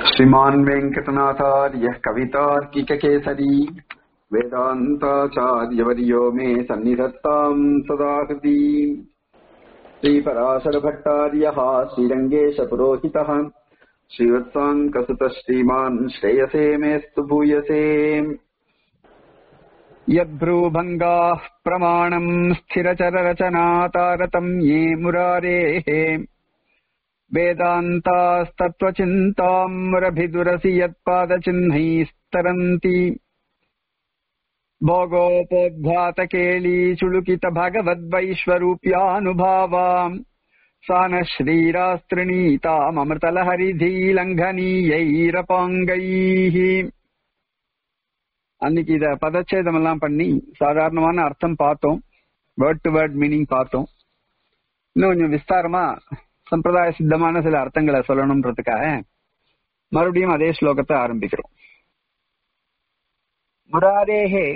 श्रीमान् वेङ्कटनाथार्यः कवितार्किककेसरी वेदान्ताचार्यवर्यो मे सन्निधत्ताम् सदा हृदि श्रीपराशरभट्टार्यः श्रीरङ्गेशपुरोहितः श्रीवत्साङ्कसुतः श्रीमान् श्रेयसे मेस्तु भूयसे यद्भ्रूभङ्गाः प्रमाणम् स्थिरचररचनातारतम्ये मुरारेः वेदान्तास्तत्त्वचिन्ताम् मुरभिदुरसि यत्पादचिह्नैस्तरन्ति भोगोपोद्घातकेली चुलुकित भगवद्वैश्वरूप्यानुभावाम् सा न श्रीरास्त्रिणीतामृतलहरिधीलङ्घनीयैरपाङ्गैः அன்னைக்கு இத பதச்சேதம் எல்லாம் பண்ணி சாதாரணமான அர்த்தம் பார்த்தோம் வேர்ட் டு வேர்ட் மீனிங் பார்த்தோம் இன்னும் கொஞ்சம் விஸ்தாரமா சம்பிரதாய சித்தமான சில அர்த்தங்களை சொல்லணும்ன்றதுக்காக மறுபடியும் அதே ஸ்லோகத்தை ஆரம்பிக்கிறோம் முராரேகே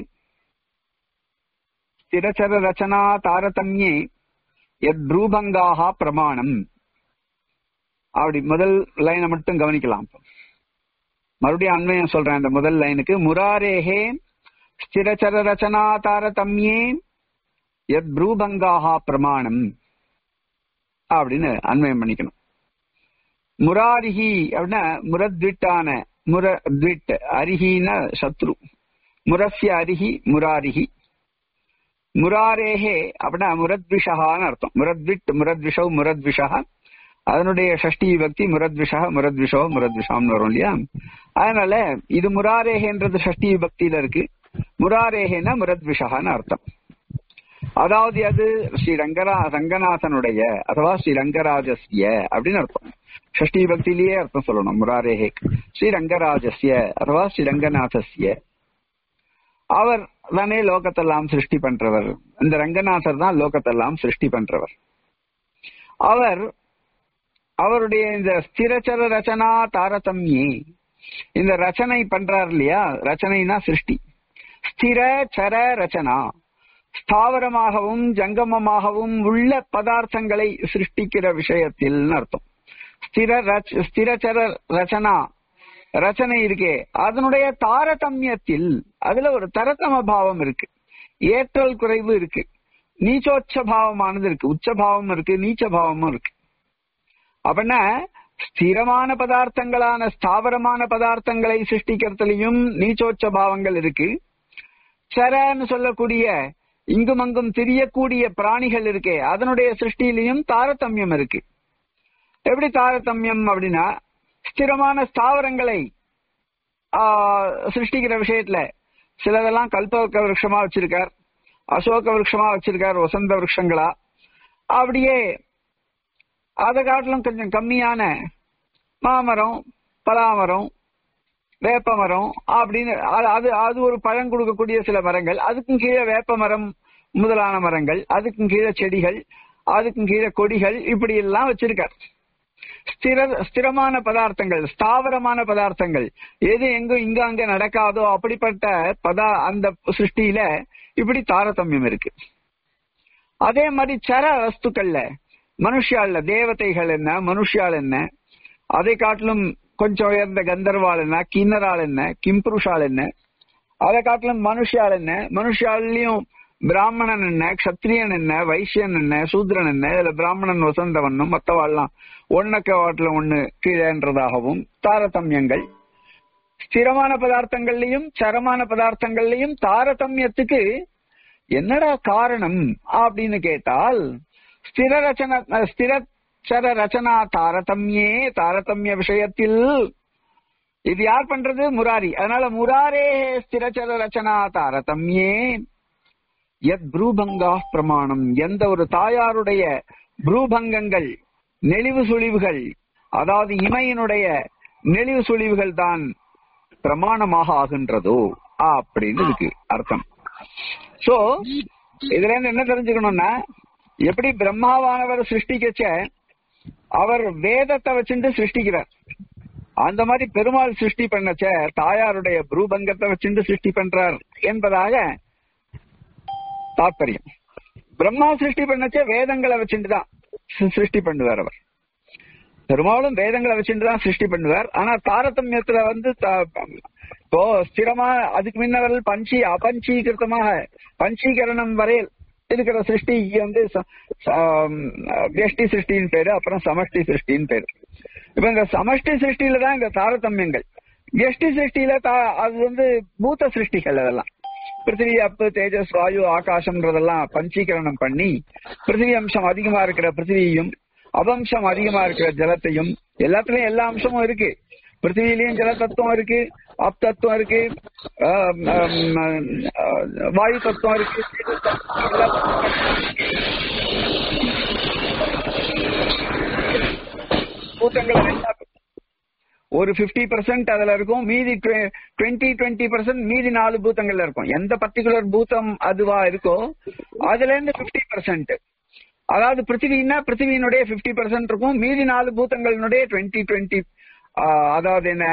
ஸ்திரச்சர ரச்சனா தாரதமியே எத் ரூபங்காக பிரமாணம் அப்படி முதல் லைனை மட்டும் கவனிக்கலாம் மறுபடியும் அன்வயம் சொல்றேன் அந்த முதல் லைனுக்கு முராரேகே ஸ்திரச்சர ரச்சனா தாரதமியே எத் ரூபங்காக பிரமாணம் அப்படின்னு அன்வயம் பண்ணிக்கணும் முராரிஹி அப்படின்னா முரத்விட்டான முரத்விட் அரிஹின சத்ரு முரஸ்ய அரிஹி முராரிஹி முராரேஹே அப்படின்னா முரத்விஷகான்னு அர்த்தம் முரத்விட் முரத்விஷவ் முரத்விஷா அதனுடைய ஷஷ்டி விபக்தி முரத்விஷா முரத்விஷோ முரத்விஷாம்னு வரும் இல்லையா அதனால இது முராரேகன்றது ஷஷ்டி விபக்தியில இருக்கு முராரேகேன்னா முரத்விஷகான்னு அர்த்தம் அதாவது அது ஸ்ரீ ரங்கரா ரங்கநாதனுடைய அதுவா ஸ்ரீ ரங்கராஜஸ்ய அப்படின்னு அர்த்தம் ஷஷ்டி பக்தியிலேயே அர்த்தம் சொல்லணும் முராரேஹே ஸ்ரீ ரங்கராஜஸ்ய அதுவா ஸ்ரீ ரங்கநாதஸ்ய அவர் தானே லோகத்தெல்லாம் சிருஷ்டி பண்றவர் இந்த ரங்கநாதர் தான் லோகத்தெல்லாம் சிருஷ்டி பண்றவர் அவர் அவருடைய இந்த ஸ்திரச்சர ரச்சனா தாரதமியே இந்த ரச்சனை பண்றார் இல்லையா ரச்சனைனா சிருஷ்டி ஸ்திர சர ரச்சனா ஸ்தாவரமாகவும் ஜங்கமமாகவும் உள்ள பதார்த்தங்களை சிருஷ்டிக்கிற விஷயத்தில் அர்த்தம் ஸ்திர ஸ்திரச்சர ரச்சனா ரச்சனை இருக்கே அதனுடைய தாரதமியத்தில் அதுல ஒரு தரத்தம பாவம் இருக்கு ஏற்றல் குறைவு இருக்கு நீச்சோச்ச பாவமானது இருக்கு உச்ச பாவம் இருக்கு நீச்ச பாவமும் இருக்கு அப்படின்னா ஸ்திரமான பதார்த்தங்களான ஸ்தாவரமான பதார்த்தங்களை சிருஷ்டிக்கிறதுலயும் நீச்சோச்ச பாவங்கள் இருக்கு சரன்னு சொல்லக்கூடிய இங்கும் அங்கும் திரியக்கூடிய பிராணிகள் இருக்கே அதனுடைய சிருஷ்டியிலையும் தாரதமியம் இருக்கு எப்படி தாரதமியம் அப்படின்னா ஸ்திரமான ஸ்தாவரங்களை சிருஷ்டிக்கிற விஷயத்துல சிலதெல்லாம் கல்பக விருட்சமா வச்சிருக்கார் அசோக விருட்சமா வச்சிருக்கார் வசந்த விருட்சங்களா அப்படியே அதை காட்டிலும் கொஞ்சம் கம்மியான மாமரம் பலாமரம் வேப்ப மரம் அப்படின்னு அது அது ஒரு பழம் கொடுக்கக்கூடிய சில மரங்கள் அதுக்கும் கீழே வேப்ப மரம் முதலான மரங்கள் அதுக்கும் கீழே செடிகள் அதுக்கும் கீழே கொடிகள் இப்படி எல்லாம் வச்சிருக்கார் ஸ்திர ஸ்திரமான பதார்த்தங்கள் ஸ்தாவரமான பதார்த்தங்கள் எது எங்கும் இங்க அங்க நடக்காதோ அப்படிப்பட்ட பதா அந்த சிருஷ்டியில இப்படி தாரதமியம் இருக்கு அதே மாதிரி சர வஸ்துக்கள்ல மனுஷால தேவதைகள் என்ன மனுஷியால் என்ன அதை காட்டிலும் கொஞ்சம் உயர்ந்த கந்தர்வாள் என்ன கிண்ணறாள் என்ன கிம்புருஷால் என்ன அதை காட்டிலும் மனுஷியால் என்ன மனுஷாலையும் பிராமணன் என்ன கத்திரியன் என்ன வைசியன் என்ன சூத்ரன் என்ன இதுல பிராமணன் வசந்தவனும் மத்தவாள்லாம் ஒன்னக்க வாட்டில ஒண்ணு கீழேன்றதாகவும் தாரதமியங்கள் ஸ்திரமான பதார்த்தங்கள்லயும் சரமான பதார்த்தங்கள்லயும் தாரதமியத்துக்கு என்னடா காரணம் அப்படின்னு கேட்டால் ஸ்திர ரச்சன ஸ்திரச்சர ரச்சனா தாரதமியே தாரதமிய விஷயத்தில் இது யார் பண்றது முராரி அதனால முராரே ஸ்திரச்சர ரச்சனா தாரதமியே எத் ப்ரூபங்கா பிரமாணம் எந்த ஒரு தாயாருடைய ப்ரூபங்கங்கள் நெளிவு சுழிவுகள் அதாவது இமையினுடைய நெளிவு சுழிவுகள் தான் பிரமாணமாக ஆகின்றதோ அப்படின்னு இதுக்கு அர்த்தம் சோ இதுல இருந்து என்ன தெரிஞ்சுக்கணும்னா எப்படி பிரம்மாவானவர் சிருஷ்டிக்கச்ச அவர் வேதத்தை வச்சுட்டு சிருஷ்டிக்கிறார் அந்த மாதிரி பெருமாள் சிருஷ்டி பண்ணச்ச தாயாருடைய புரூபங்கத்தை வச்சுட்டு சிருஷ்டி பண்றார் என்பதாக தாற்பயம் பிரம்மா சிருஷ்டி பண்ணச்ச வேதங்களை வச்சுட்டு தான் சிருஷ்டி பண்ணுவார் அவர் பெரும்பாலும் வேதங்களை வச்சுட்டு தான் சிருஷ்டி பண்ணுவார் ஆனா தாரதமியத்துல வந்து த- இப்போ ஸ்திரமா அதுக்கு முன்னவர்கள் பஞ்சி அபஞ்சீகிருத்தமாக பஞ்சீகரணம் வரையில் இருக்கிற சிருஷ்டி வந்து ச- ச- வியஷ்டி சிருஷ்டின்னு பேரு அப்புறம் சமஷ்டி சிருஷ்டின்னு பேரு இப்ப இந்த சமஷ்டி சிருஷ்டியில தான் இந்த தாரதமியங்கள் வியஷ்டி சிருஷ்டியில தா- அது வந்து பூத சிருஷ்டிகள் அதெல்லாம் பிருத்திவி அப்பு தேஜஸ் வாயு ஆகாசம்ன்றதெல்லாம் பஞ்சீகரணம் பண்ணி பிருத்திவி அம்சம் அதிகமா இருக்கிற பிருத்திவியையும் அபம்சம் அதிகமா இருக்கிற ஜலத்தையும் எல்லாத்துலயும் எல்லா அம்சமும் இருக்கு பிருத்திவிலையும் ஜல தத்துவம் இருக்கு அப் தத்துவம் இருக்கு ஆம், ஆம், ஆ, வாயு தத்துவம் இருக்கு தேஜஸ் தத்துவம், எல்லா தத்துவமும் இருக்கு. பூதங்கள் எல்லாம் ஒரு 50% பர்சன்ட் அதுல இருக்கும் மீதி டுவெண்ட்டி டுவெண்ட்டி பர்சன்ட் மீதி நாலு பூத்தங்கள்ல இருக்கும் எந்த பர்டிகுலர் பூத்தம் அதுவா இருக்கோ அதுல இருந்து 50% பர்சன்ட் அதாவது பிருத்திவின்னா பிருத்திவியினுடைய 50% பர்சன்ட் இருக்கும் மீதி நாலு பூத்தங்களினுடைய டுவெண்ட்டி டுவெண்ட்டி அதாவது என்ன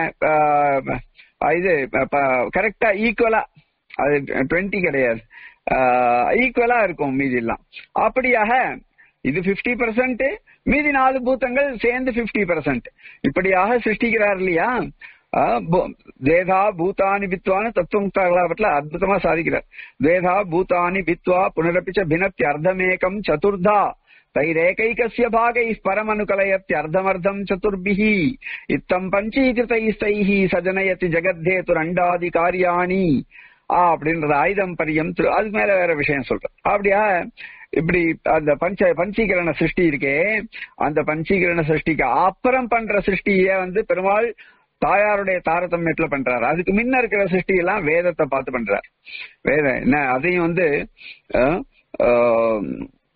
ஆ, இது கரெக்டா ஈக்குவலா அது டுவெண்ட்டி கிடையாது ஈக்குவலா இருக்கும் மீதி எல்லாம் அப்படியாக இது 50% பர்சன்ட் மீதி நாலு பூத்தங்கள் சேர்ந்து 50% பர்சன்ட் இப்படியாக சிருஷ்டிக்கிறார் இல்லையா ஆ, பூ- தேதா பூதானி வித்வான்னு தத்துவமுக்தாகலாபத்துல அற்புதமா சாதிக்கிறார் தேதா பூதானி வித்வா புனரப்பிச்ச பினத்தி அர்த்தமேகம் சதுர்தா தைரேகைகசிய பாகை பரமனுகலயத்தி அர்த்தமர்த்தம் சதுர்பிஹி இத்தம் பஞ்சீகிருதைஸ்தைஹ சஜனயதி ஜெகத்தேது ரெண்டாதி காரியாணி ஆ அப்படின்றது ஆயுதம் பரியம் திரு- அதுக்கு மேல வேற விஷயம் சொல்றேன் அப்படியா இப்படி அந்த பஞ்ச பஞ்சீகரண சிருஷ்டி இருக்கே அந்த பஞ்சீகரண சிருஷ்டிக்கு அப்புறம் பண்ற சிருஷ்டிய வந்து பெருமாள் தாயாருடைய தாரதமியத்துல பண்றாரு அதுக்கு முன்ன இருக்கிற சிருஷ்டி எல்லாம் வேதத்தை பார்த்து பண்றார் வேதம் என்ன அதையும் வந்து அஹ், ஆஹ்,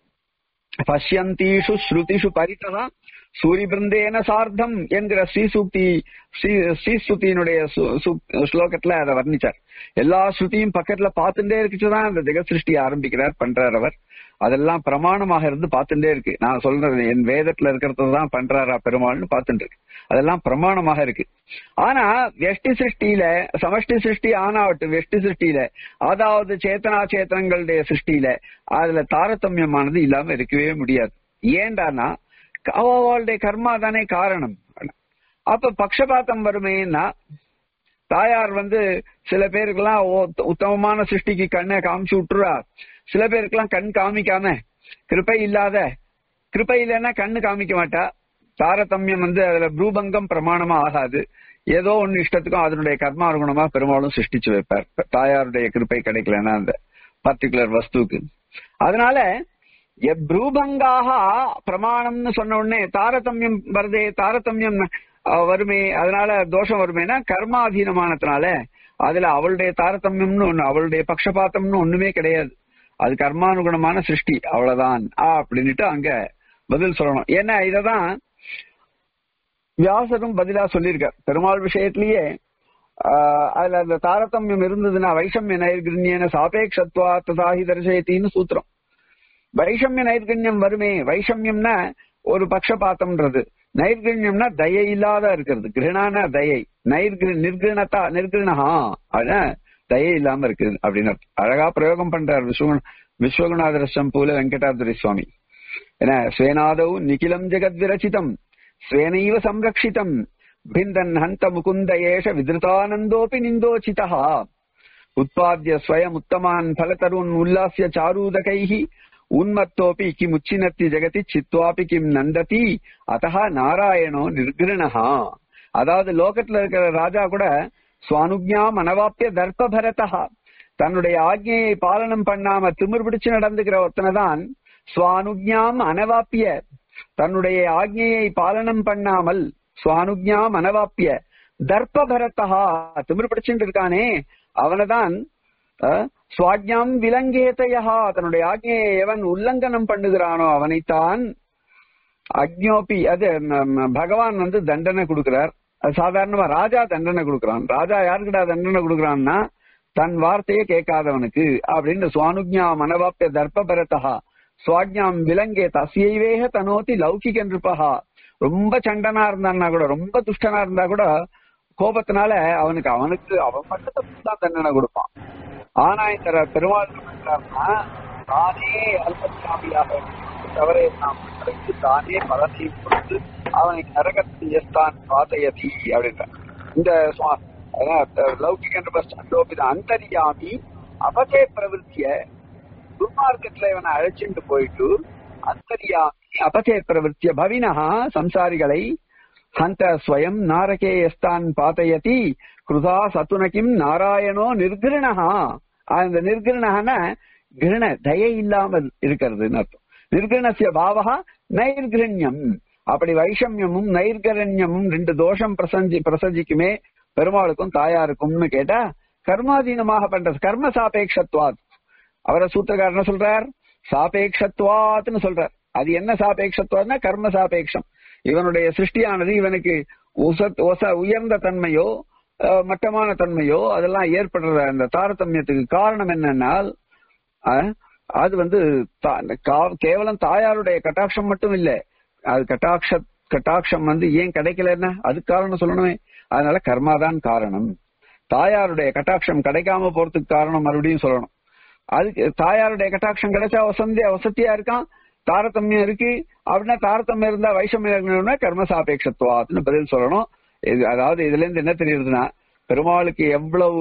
பஷ்யந்தீஷு ஸ்ருதிஷு பரிதா சூரிபிருந்தேன சார்த்தம் என்கிற ஸ்ரீசூக்தி ஸ்ரீ- ஸ்ரீஸ்துதியினுடைய சு- சு- ஸ்லோகத்துல அதை வர்ணிச்சார் எல்லா ஸ்ருதியும் பக்கத்துல பார்த்துட்டே இருக்குச்சுதான் அந்த ஜெகத் சிருஷ்டி ஆரம்பிக்கிறார் பண்றார் அவர் அதெல்லாம் பிரமாணமாக இருந்து பார்த்துட்டே இருக்கு நான் சொல்றது என் வேதத்துல இருக்கிறதான் பண்றாரா பெருமாள்னு பார்த்துட்டு இருக்கு அதெல்லாம் பிரமாணமாக இருக்கு ஆனா வெஷ்டி சிருஷ்டியில சமஷ்டி சிருஷ்டி ஆனாவட்டும் வெஷ்டி சிருஷ்டியில அதாவது சேத்தனா சேத்தனங்களுடைய சிருஷ்டியில அதுல தாரதமியமானது இல்லாம இருக்கவே முடியாது ஏண்டானா அவளுடைய கர்மா தானே காரணம் அப்ப பக்ஷபாத்தம் வருமேன்னா தாயார் வந்து சில பேருக்கெல்லாம் ஓ- உத்தமமான சிருஷ்டிக்கு கண்ணை காமிச்சு விட்டுறா சில பேருக்கெல்லாம் கண் காமிக்காம கிருபை இல்லாத கிருபை இல்லைன்னா கண்ணு காமிக்க மாட்டா தாரதமியம் வந்து அதுல ப்ரூபங்கம் பிரமாணமா ஆகாது ஏதோ ஒன்னு இஷ்டத்துக்கும் அதனுடைய கர்மானுகுணமா பெரும்பாலும் சிருஷ்டிச்சு வைப்பார் தாயாருடைய கிருபை கிடைக்கலன்னா அந்த பர்டிகுலர் வஸ்துக்கு அதனால ப்ரூபங்காக பிரமாணம்னு சொன்ன உடனே தாரதமியம் வருதே தாரதமியம் அஹ், வருமே அதனால தோஷம் வருமேனா கர்மாதீனமானதுனால அதுல அவளுடைய தாரதமியம்னு ஒண்ணு அவளுடைய பக்ஷபாத்தம்னு ஒண்ணுமே கிடையாது அது கர்மானுகுணமான சிருஷ்டி அவ்வளவுதான் ஆ அப்படின்னுட்டு அங்க பதில் சொல்லணும் ஏன்னா இததான் வியாசரும் பதிலா சொல்லியிருக்கார் பெருமாள் விஷயத்திலேயே ஆஹ் அதுல அந்த தாரதமியம் இருந்ததுன்னா வைஷமிய நைர்கிருண்யன சாபேக்ஷத்வா ததாஹி தரிசயத்தின்னு சூத்திரம் வைஷமிய நைர்கண்யம் வருமே வைஷமியம்னா ஒரு பக்ஷபாத்தம்ன்றது நைர்கண்யம்னா தயை இல்லாத இருக்கிறது கிருணான தயை நைர்கிரு நிர்கிருணத்தா நிர்கிருணஹா அப்படின்னா தயை இல்லாம இருக்கு அப்படின்னு அர்த்தம். அழகா பிரயோகம் பண்றார் விஸ்வகுண விஸ்வகுணாதரசம் பூல வெங்கடாதுரி சுவாமி என்ன ஸ்வேனாதௌ நிகிலம் ஜெகத் விரச்சிதம் ஸ்வேனைவ சம்ரக்ஷிதம் பிந்தன் ஹந்த முகுந்த ஏஷ விதிருதானந்தோபி நிந்தோச்சிதா உத்பாद्य स्वयम् उत्तमान् फलतरून् उल्लास्य चारूदकैः उन्मत्तोऽपि किमुच्चिनत्ति जगति चित्वापि किम् नन्दति अतः நாராயணோ நிர்கிருணஹா அதாவது லோகத்துல இருக்கிற ராஜா கூட சுவானுஜ்ஞாம் அனவாப்பிய தர்ப்ப பரதா தன்னுடைய ஆக்ஞையை பாலனம் பண்ணாம திமிர் பிடிச்சு நடந்துக்கிற ஒருத்தனை தான் சுவானுஜ்ஞாம் அனவாப்பிய தன்னுடைய ஆக்ஞையை பாலனம் பண்ணாமல் சுவானுஜ்ஞாம் அனவாப்பிய தர்ப்ப பரதா திமிர் பிடிச்சுட்டு இருக்கானே அவனைதான் அஹ், சுவாஜ்ஞாம் விலங்கேதையா தன்னுடைய ஆக்ஞையை எவன் உல்லங்கனம் பண்ணுகிறானோ அவனைத்தான் அக்ஞோபி அது ம- ம- பகவான் வந்து தண்டனை கொடுக்கிறார் அது சாதாரணமா ராஜா தண்டனை கொடுக்கிறான் ராஜா யாருக்குடா தண்டனை கொடுக்கறான்னா தன் வார்த்தையை கேட்காதவனுக்கு அப்படின்னு சுவானுஜ்ஞா மனவாப்பிய தர்ப்ப பரதா சுவாஜ்ஞாம் விலங்கே தசியைவேக தனோதி லௌகிக நிருபகா ரொம்ப சண்டனா இருந்தான்னா கூட ரொம்ப துஷ்டனா இருந்தா கூட கோபத்தினால அவனுக்கு அவனுக்கு அவன் மட்டும் தான் தண்டனை கொடுப்பான் ஆனா இந்த பெருமாள் என்ன பண்றாருன்னா தானே அல்பசாமியாக தவறை நாம் அடைத்து தானே பலனை கொடுத்து அவனை நரகத்தில் எஸ்தான் பாதையதி அப்படின்ற இந்த சுவா- அதான் லௌகிக அண்டோபித அந்தரியாமி அபதே பிரவருத்திய துர்மார்க்கத்துல இவனை அழைச்சிட்டு போயிட்டு அந்தரியாமி அபதே பிரவருத்திய பவினஹா சம்சாரிகளை ஹந்த ஸ்வயம் நாரகே எஸ்தான் பாதையதி கிருதா சத்துனகிம் நாராயணோ நிர்கிருணஹா அந்த நிர்கிருணஹன கிருண தயை இல்லாமல் இருக்கிறதுன்னு அர்த்தம் நிர்கிருணசிய பாவகா நைர்கிரண்யம் அப்படி வைஷமியமும் நைர்கரண்யமும் ரெண்டு தோஷம் பிரசஞ்சி பிரசஞ்சிக்குமே பெருமாளுக்கும் தாயாருக்கும்னு கேட்டா கர்மாதீனமாக பண்றது கர்ம சாபேக்ஷத்வாத் அவரை சூத்திரக்காரர் என்ன சொல்றார் சாபேக்ஷத்வாத்னு சொல்றார் அது என்ன சாபேக்ஷத்வாத்னா கர்ம சாபேக்ஷம் இவனுடைய சிருஷ்டியானது இவனுக்கு உசத் ஒச உயர்ந்த தன்மையோ அஹ், மட்டமான தன்மையோ அதெல்லாம் ஏற்படுற அந்த தாரதமியத்துக்கு காரணம் என்னன்னால் அஹ், அது வந்து தா- கா- கேவலம் தாயாருடைய கட்டாட்சம் மட்டும் இல்ல அது கட்டாட்ச கட்டாட்சம் வந்து ஏன் கிடைக்கலன்னா அது காரணம் சொல்லணுமே அதனால கர்மாதான் காரணம் தாயாருடைய கட்டாட்சம் கிடைக்காம போறதுக்கு காரணம் மறுபடியும் சொல்லணும் அதுக்கு தாயாருடைய கட்டாட்சம் கிடைச்சா வசந்தி வசதியா இருக்கான் தாரதமியம் இருக்கு அப்படின்னா தாரதமியம் இருந்தா வைஷமியம் இருக்கணும்னா கர்ம சாபேட்சத்துவாத்னு பதில் சொல்லணும் இது அதாவது இதுல இருந்து என்ன தெரியுதுன்னா பெருமாளுக்கு எவ்வளவு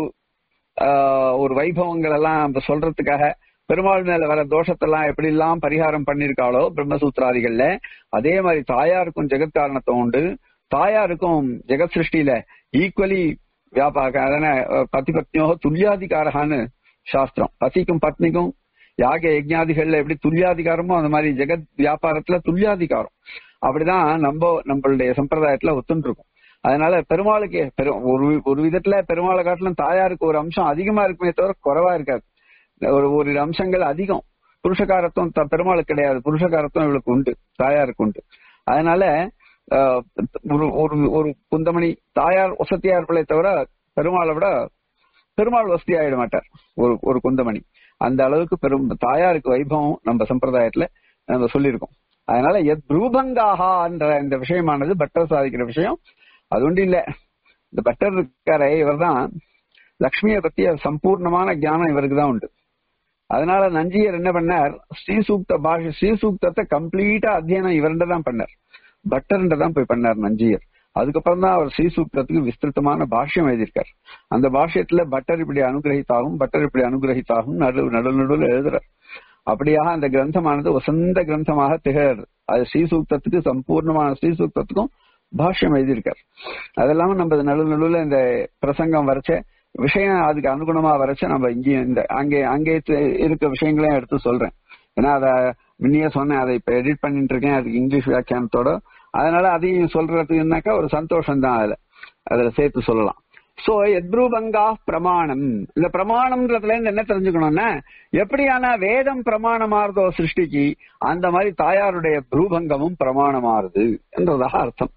ஆஹ், ஒரு வைபவங்கள் எல்லாம் நம்ம சொல்றதுக்காக பெருமாள் மேல வர தோஷத்தெல்லாம் எப்படி எல்லாம் பரிகாரம் பண்ணிருக்காளோ பிரம்மசூத்திராதிகள்ல அதே மாதிரி தாயாருக்கும் ஜெகத் காரணத்துவம் உண்டு தாயாருக்கும் ஜெகத் சிருஷ்டியில ஈக்குவலி வியாபார அதான பத்தி பத்னியோ துல்லியாதிகாரகான்னு சாஸ்திரம் பசிக்கும் பத்னிக்கும் யாக யஜ்ஞாதிகள்ல எப்படி துல்லியாதிகாரமோ அந்த மாதிரி ஜெகத் வியாபாரத்துல துல்லியாதிகாரம் அப்படிதான் நம்ம நம்மளுடைய சம்பிரதாயத்துல ஒத்துன்னு இருக்கும் அதனால பெருமாளுக்கு பெரு- ஒரு ஒரு விதத்துல பெருமாளை காட்டிலும் தாயாருக்கு ஒரு அம்சம் அதிகமா இருக்குமே தவிர குறைவா இருக்காது ஒரு ஒரு அம்சங்கள் அதிகம் புருஷகாரத்துவம் த- பெருமாளுக்கு கிடையாது புருஷகாரத்துவம் இவளுக்கு உண்டு தாயாருக்கு உண்டு அதனால ஆஹ், ஒரு ஒரு ஒரு குந்தமணி தாயார் வசதியா இருப்பளே தவிர பெருமாளை விட பெருமாள் வசதி ஆயிட மாட்டார் ஒரு ஒரு குந்தமணி அந்த அளவுக்கு பெரும் தாயாருக்கு வைபவம் நம்ம சம்பிரதாயத்துல நம்ம சொல்லியிருக்கோம் அதனால எத் ரூபங்காகா என்ற இந்த விஷயமானது பட்டர் சாதிக்கிற விஷயம் அது ஒன்றும் இல்ல இந்த பட்டர் இருக்காரே இவர்தான் லக்ஷ்மியை பத்திய சம்பூர்ணமான ஞானம் இவருக்கு தான் உண்டு அதனால நஞ்சியர் என்ன பண்ணார் ஸ்ரீசூக்த பாஷ ஸ்ரீசூக்தத்தை கம்ப்ளீட்டா அத்தியனம் இவர்கிட்ட தான் பண்ணார் பட்டர்ன்ற தான் போய் பண்ணார் நஞ்சியர் அதுக்கப்புறம் தான் அவர் ஸ்ரீசூக்தத்துக்கு விஸ்திருத்தமான பாஷ்யம் எழுதியிருக்கார் அந்த பாஷ்யத்துல பட்டர் இப்படி அனுகிரகித்தாகும் பட்டர் இப்படி அனுகிரகித்தாகும் நடு நடு நடுவில் எழுதுறார் அப்படியாக அந்த கிரந்தமானது வசந்த கிரந்தமாக திகழது அது ஸ்ரீசூக்தத்துக்கு சம்பூர்ணமான ஸ்ரீசூக்தத்துக்கும் பாஷ்யம் எழுதியிருக்கார் அதெல்லாம நம்ம நடு நடுவில் இந்த பிரசங்கம் வரைச்ச விஷயம் அதுக்கு அனுகுணமா வரைச்ச நம்ம இங்கேயும் இந்த அங்கே அங்கே து- இருக்க விஷயங்களையும் எடுத்து சொல்றேன் ஏன்னா அத முன்னையே சொன்னேன் அதை இப்ப எடிட் பண்ணிட்டு இருக்கேன் அதுக்கு இங்கிலீஷ் வியாக்கியானத்தோட அதனால அதையும் சொல்றதுக்குனாக்கா ஒரு சந்தோஷம் தான் அதுல அதுல சேர்த்து சொல்லலாம் சோ எத்ரூபங்கா பிரமாணம் இந்த பிரமாணம்ன்றதுல இருந்து என்ன தெரிஞ்சுக்கணும்னா எப்படியான வேதம் பிரமாணமாறுதோ சிருஷ்டிக்கு அந்த மாதிரி தாயாருடைய ப்ரூபங்கமும் பிரமாணமாறுது என்றதாக அர்த்தம்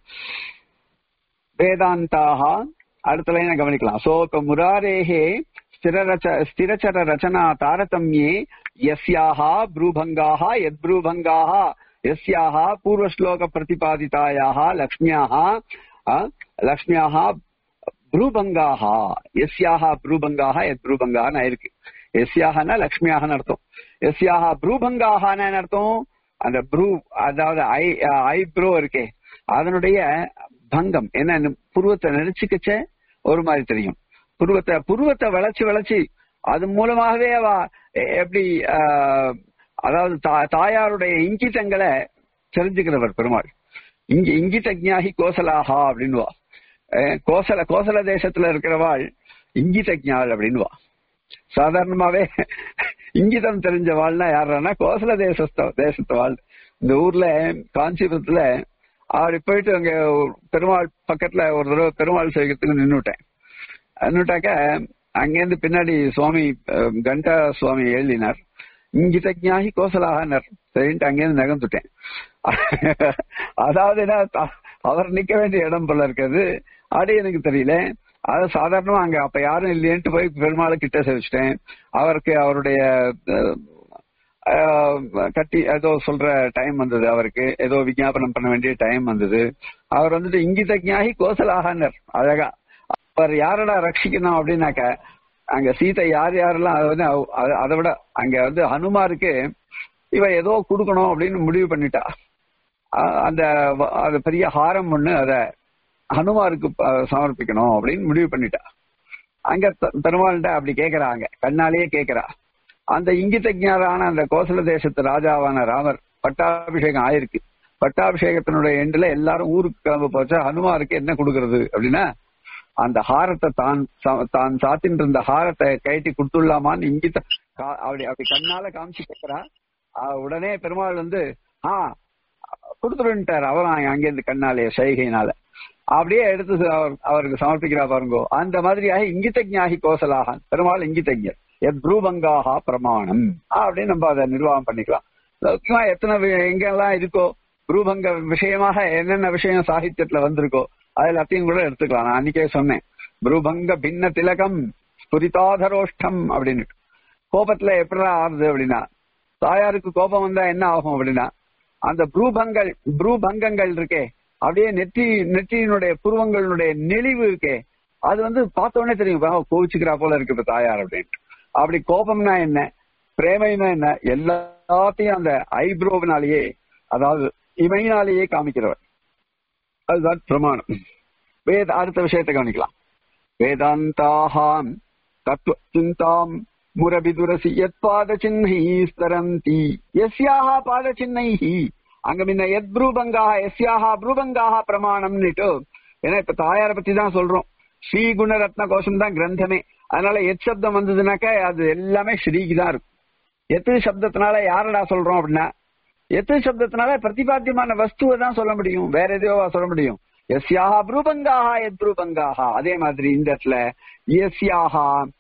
வேதாந்தாக அடுத்த லைனை கவனிக்கலாம் சோ இப்ப முராரேகே ஸ்திரரச்ச ஸ்திரச்சர ரச்சனா தாரதமியே யஸ்யாக ப்ரூபங்காக யத்ரூபங்காக யஸ்யாக பூர்வஸ்லோக பிரதிபாதிதாயாக லக்ஷ்மியாக அஹ், லக்ஷ்மியாக ப்ரூபங்காக எஸ்யாக ப்ரூபங்காக எத் ப்ரூபங்காக இருக்கு எஸ்யாகனா லக்ஷ்மியாகன்னு அர்த்தம் எஸ்யாக ப்ரூபங்காகன்னு என்ன அர்த்தம் அந்த ப்ரூ அதாவது ஐ ஐப்ரோ இருக்கே அதனுடைய பங்கம் என்ன புருவத்தை நெரிச்சுக்கச்ச ஒரு மாதிரி தெரியும் புருவத்தை புருவத்தை வளைச்சு வளைச்சு அது மூலமாகவே அவ எ- எப்படி ஆஹ், அதாவது தா- தாயாருடைய இங்கிதங்களை தெரிஞ்சுக்கிறவர் பெருமாள் இங்க இங்கித ஞாகி கோசலாஹா அப்படின்னுவா அஹ் கோசல கோசல தேசத்துல இருக்கிறவாள் இங்கித ஞாள் அப்படின்னுவா சாதாரணமாவே இங்கிதம் தெரிஞ்ச வாழ்னா யாருன்னா கோசல தேசஸ்த தேசத்து வாழ் இந்த ஊர்ல காஞ்சிபுரத்துல அப்படி போயிட்டு அங்க ஒரு பெருமாள் பக்கத்துல ஒரு தடவை பெருமாள் சேகத்துக்கு நின்னுட்டேன் நின்னுட்டாக்க அங்கேருந்து பின்னாடி சுவாமி அஹ், கண்டா சுவாமி எழுதினார் இங்கித ஞாகி கோசலாகனர் சரின்ட்டு அங்கேருந்து நகர்ந்துட்டேன் அதாவது என்ன த- அவர் நிக்க வேண்டிய இடம் போல இருக்கிறது அது எனக்கு தெரியல அது சாதாரணமா அங்க அப்ப யாரும் இல்லையேன்ட்டு போய் பெருமாளை கிட்ட சேவிச்சிட்டேன் அவருக்கு அவருடைய அஹ், ஆஹ், கட்டி ஏதோ சொல்ற டைம் வந்தது அவருக்கு ஏதோ விஞ்ஞாபனம் பண்ண வேண்டிய டைம் வந்தது அவர் வந்துட்டு இங்கித ஞாகி கோசலாகனர் அழகா அவர் யாரடா ரட்சிக்கணும் அப்படின்னாக்க அங்க சீதை யார் யாரெல்லாம் அது வந்து அவ- அத- அதை விட அங்க வந்து ஹனுமாருக்கு இவ ஏதோ கொடுக்கணும் அப்படின்னு முடிவு பண்ணிட்டா அஹ், அந்த வ- அது பெரிய ஹாரம் ஒண்ணு அத ஹனுமாருக்கு ப- சமர்ப்பிக்கணும் அப்படின்னு முடிவு பண்ணிட்டா அங்க பெ- பெருமாள்கிட்ட அப்படி கேக்குறாங்க கண்ணாலேயே கேக்குறா அந்த இங்கிதஜாரான அந்த கோசல தேசத்து ராஜாவான ராமர் பட்டாபிஷேகம் ஆயிருக்கு பட்டாபிஷேகத்தினுடைய எண்டுல எல்லாரும் ஊருக்கு கிளம்ப போச்சா ஹனுமாருக்கு என்ன கொடுக்கறது அப்படின்னா அந்த ஹாரத்தை தான் ச- தான் சாத்தின்னு இருந்த ஹாரத்தை கழட்டி கொடுத்துடலாமான்னு இங்கிட்ட கா- அப்படி அப்படி கண்ணால காமிச்சு கேக்குறா ஆஹ் உடனே பெருமாள் வந்து ஆ கொடுத்துருன்ட்டார் அவர் அங்கிருந்து கண்ணாலே சைகையினால அப்படியே எடுத்து அவர்- அவருக்கு சமர்ப்பிக்கிறா பாருங்கோ அந்த மாதிரியாக இங்கிதஜாகி கோசலாக பெருமாள் இங்கிதஜர் எத் ப்ரூபங்காக பிரமாணம் அப்படின்னு நம்ம அதை நிர்வாகம் பண்ணிக்கலாம் லௌகிகமா எத்தனை வி- எங்கெல்லாம் இருக்கோ ப்ரூபங்க விஷயமாக என்னென்ன விஷயம் சாகித்யத்துல வந்திருக்கோ அது எல்லாத்தையும் கூட எடுத்துக்கலாம் நான் அன்னைக்கே சொன்னேன் ப்ரூபங்க பின்ன திலகம் ஸ்புரிதாதரோஷ்டம் அப்படின்னு கோபத்துல எப்படிலாம் ஆறுது அப்படின்னா தாயாருக்கு கோபம் வந்தா என்ன ஆகும் அப்படின்னா அந்த ப்ரூபங்கள் ப்ரூபங்கங்கள் இருக்கே அப்படியே நெற்றி நெற்றியினுடைய புருவங்களுடைய நெளிவு இருக்கே அது வந்து பார்த்த உடனே தெரியும் "வா, கோவிச்சுக்கிறா போல இருக்கு இப்ப தாயார் அப்படின்ட்டு அப்படி கோபம்னா என்ன பிரேமைனா என்ன எல்லாத்தையும் அந்த ஐப்ரோவினாலேயே அதாவது இமையினாலேயே காமிக்கிறவர் அதுதான் பிரமாணம் வேத அடுத்த விஷயத்தை கவனிக்கலாம் வேதாந்தாஹாம் தத்துவ சிந்தாம் முரபிதுரசி எத் பாத சின்னை ஸ்தரந்தி எஸ்யாக பாத சின்னை அங்க முன்ன எத் ப்ரூபங்காக எஸ்யாக ப்ரூபங்காக பிரமாணம்னுட்டு ஏன்னா இப்ப தாயார பத்தி தான் சொல்றோம் ஸ்ரீ குணரத்ன கோஷம் தான் கிரந்தமே அதனால எத் சப்தம் வந்ததுனாக்கா அது எல்லாமே ஸ்ரீக்கு தான் இருக்கும் எத்து சப்தத்தினால யாரடா சொல்றோம் அப்படின்னா எத்து சப்தத்தினால பிரதிபாத்தியமான வஸ்துவை தான் சொல்ல முடியும் வேற எதையோவா சொல்ல முடியும் எஸ்யாக ப்ரூபங்காக எத் ப்ரூபங்காக அதே மாதிரி இந்த இடத்துல எஸ்யாக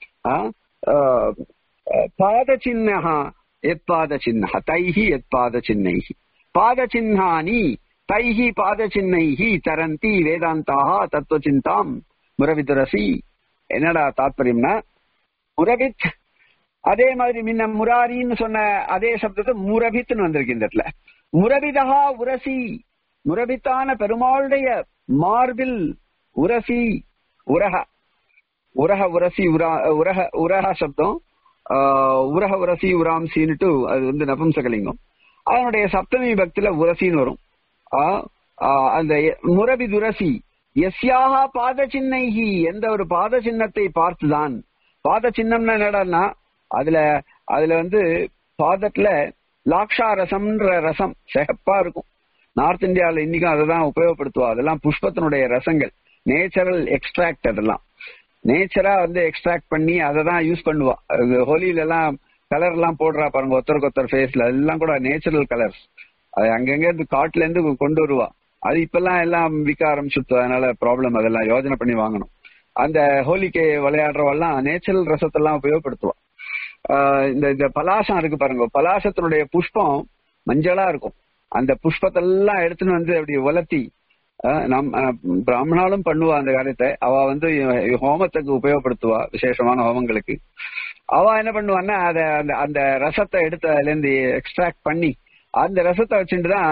பாத சின்ன எத் பாத சின்ன தைஹி எத் பாத சின்னை பாத சின்னானி தைஹி பாத சின்னைஹி தரந்தி வேதாந்தாக தத்துவ சிந்தாம் முரவிதுரசி என்னடா தாத்பரியம்னா முரவித் அதே மாதிரி முன்ன முராரின்னு சொன்ன அதே சப்தத்தை முரபித்னு வந்திருக்கு இந்த இடத்துல முரபிதா உரசி முரபித்தான பெருமாளுடைய மார்பில் உரசி உரக உரக உரசி உரா உரக உரக சப்தம் ஆஹ், உரக உரசி உராம்சின்னுட்டு அது வந்து நபும்சகலிங்கம் அதனுடைய சப்தமி பக்தியில உரசின்னு வரும் ஆஹ், ஆஹ், அந்த எ- முரபி துரசி எஸ்யாக பாத சின்னைகி எந்த ஒரு பாத சின்னத்தை பார்த்துதான் பாத சின்னம்னா என்னடான்னா அதுல அதுல வந்து பாதத்துல லாக்ஷா ரசம்ன்ற ரசம் சிகப்பா இருக்கும் நார்த் இந்தியால இன்னைக்கும் அதை தான் உபயோகப்படுத்துவா அதெல்லாம் புஷ்பத்தினுடைய ரசங்கள் நேச்சுரல் எக்ஸ்ட்ராக்ட் அதெல்லாம் நேச்சரா வந்து எக்ஸ்ட்ராக்ட் பண்ணி அதை தான் யூஸ் பண்ணுவா அது ஹோலியில எல்லாம் கலர் எல்லாம் போடுறா பாருங்க ஒருத்தருக்கு ஒருத்தர் ஃபேஸ்ல அதெல்லாம் கூட நேச்சுரல் கலர்ஸ் அது அங்கங்க இருந்து காட்டுல இருந்து கொண்டு வருவா அது இப்பெல்லாம் எல்லாம் விற்க ஆரம்பிச்சுட்டு அதனால ப்ராப்ளம் அதெல்லாம் யோஜனை பண்ணி வாங்கணும் அந்த ஹோலிக்கு விளையாடுறவெல்லாம் நேச்சுரல் ரசத்தெல்லாம் உபயோகப்படுத்துவா ஆஹ் இந்த இந்த பலாசம் இருக்கு பாருங்க பலாசத்தினுடைய புஷ்பம் மஞ்சளா இருக்கும் அந்த புஷ்பத்தெல்லாம் எடுத்துன்னு வந்து அப்படி உலர்த்தி ஆஹ் நம் ஆஹ் பிராமணாலும் பண்ணுவா அந்த காரியத்தை அவ வந்து ஹோமத்துக்கு உபயோகப்படுத்துவா விசேஷமான ஹோமங்களுக்கு அவ என்ன பண்ணுவான்னா அத அந்த அந்த ரசத்தை எடுத்து அதுல இருந்து எக்ஸ்ட்ராக்ட் பண்ணி அந்த ரசத்தை வச்சுட்டு தான்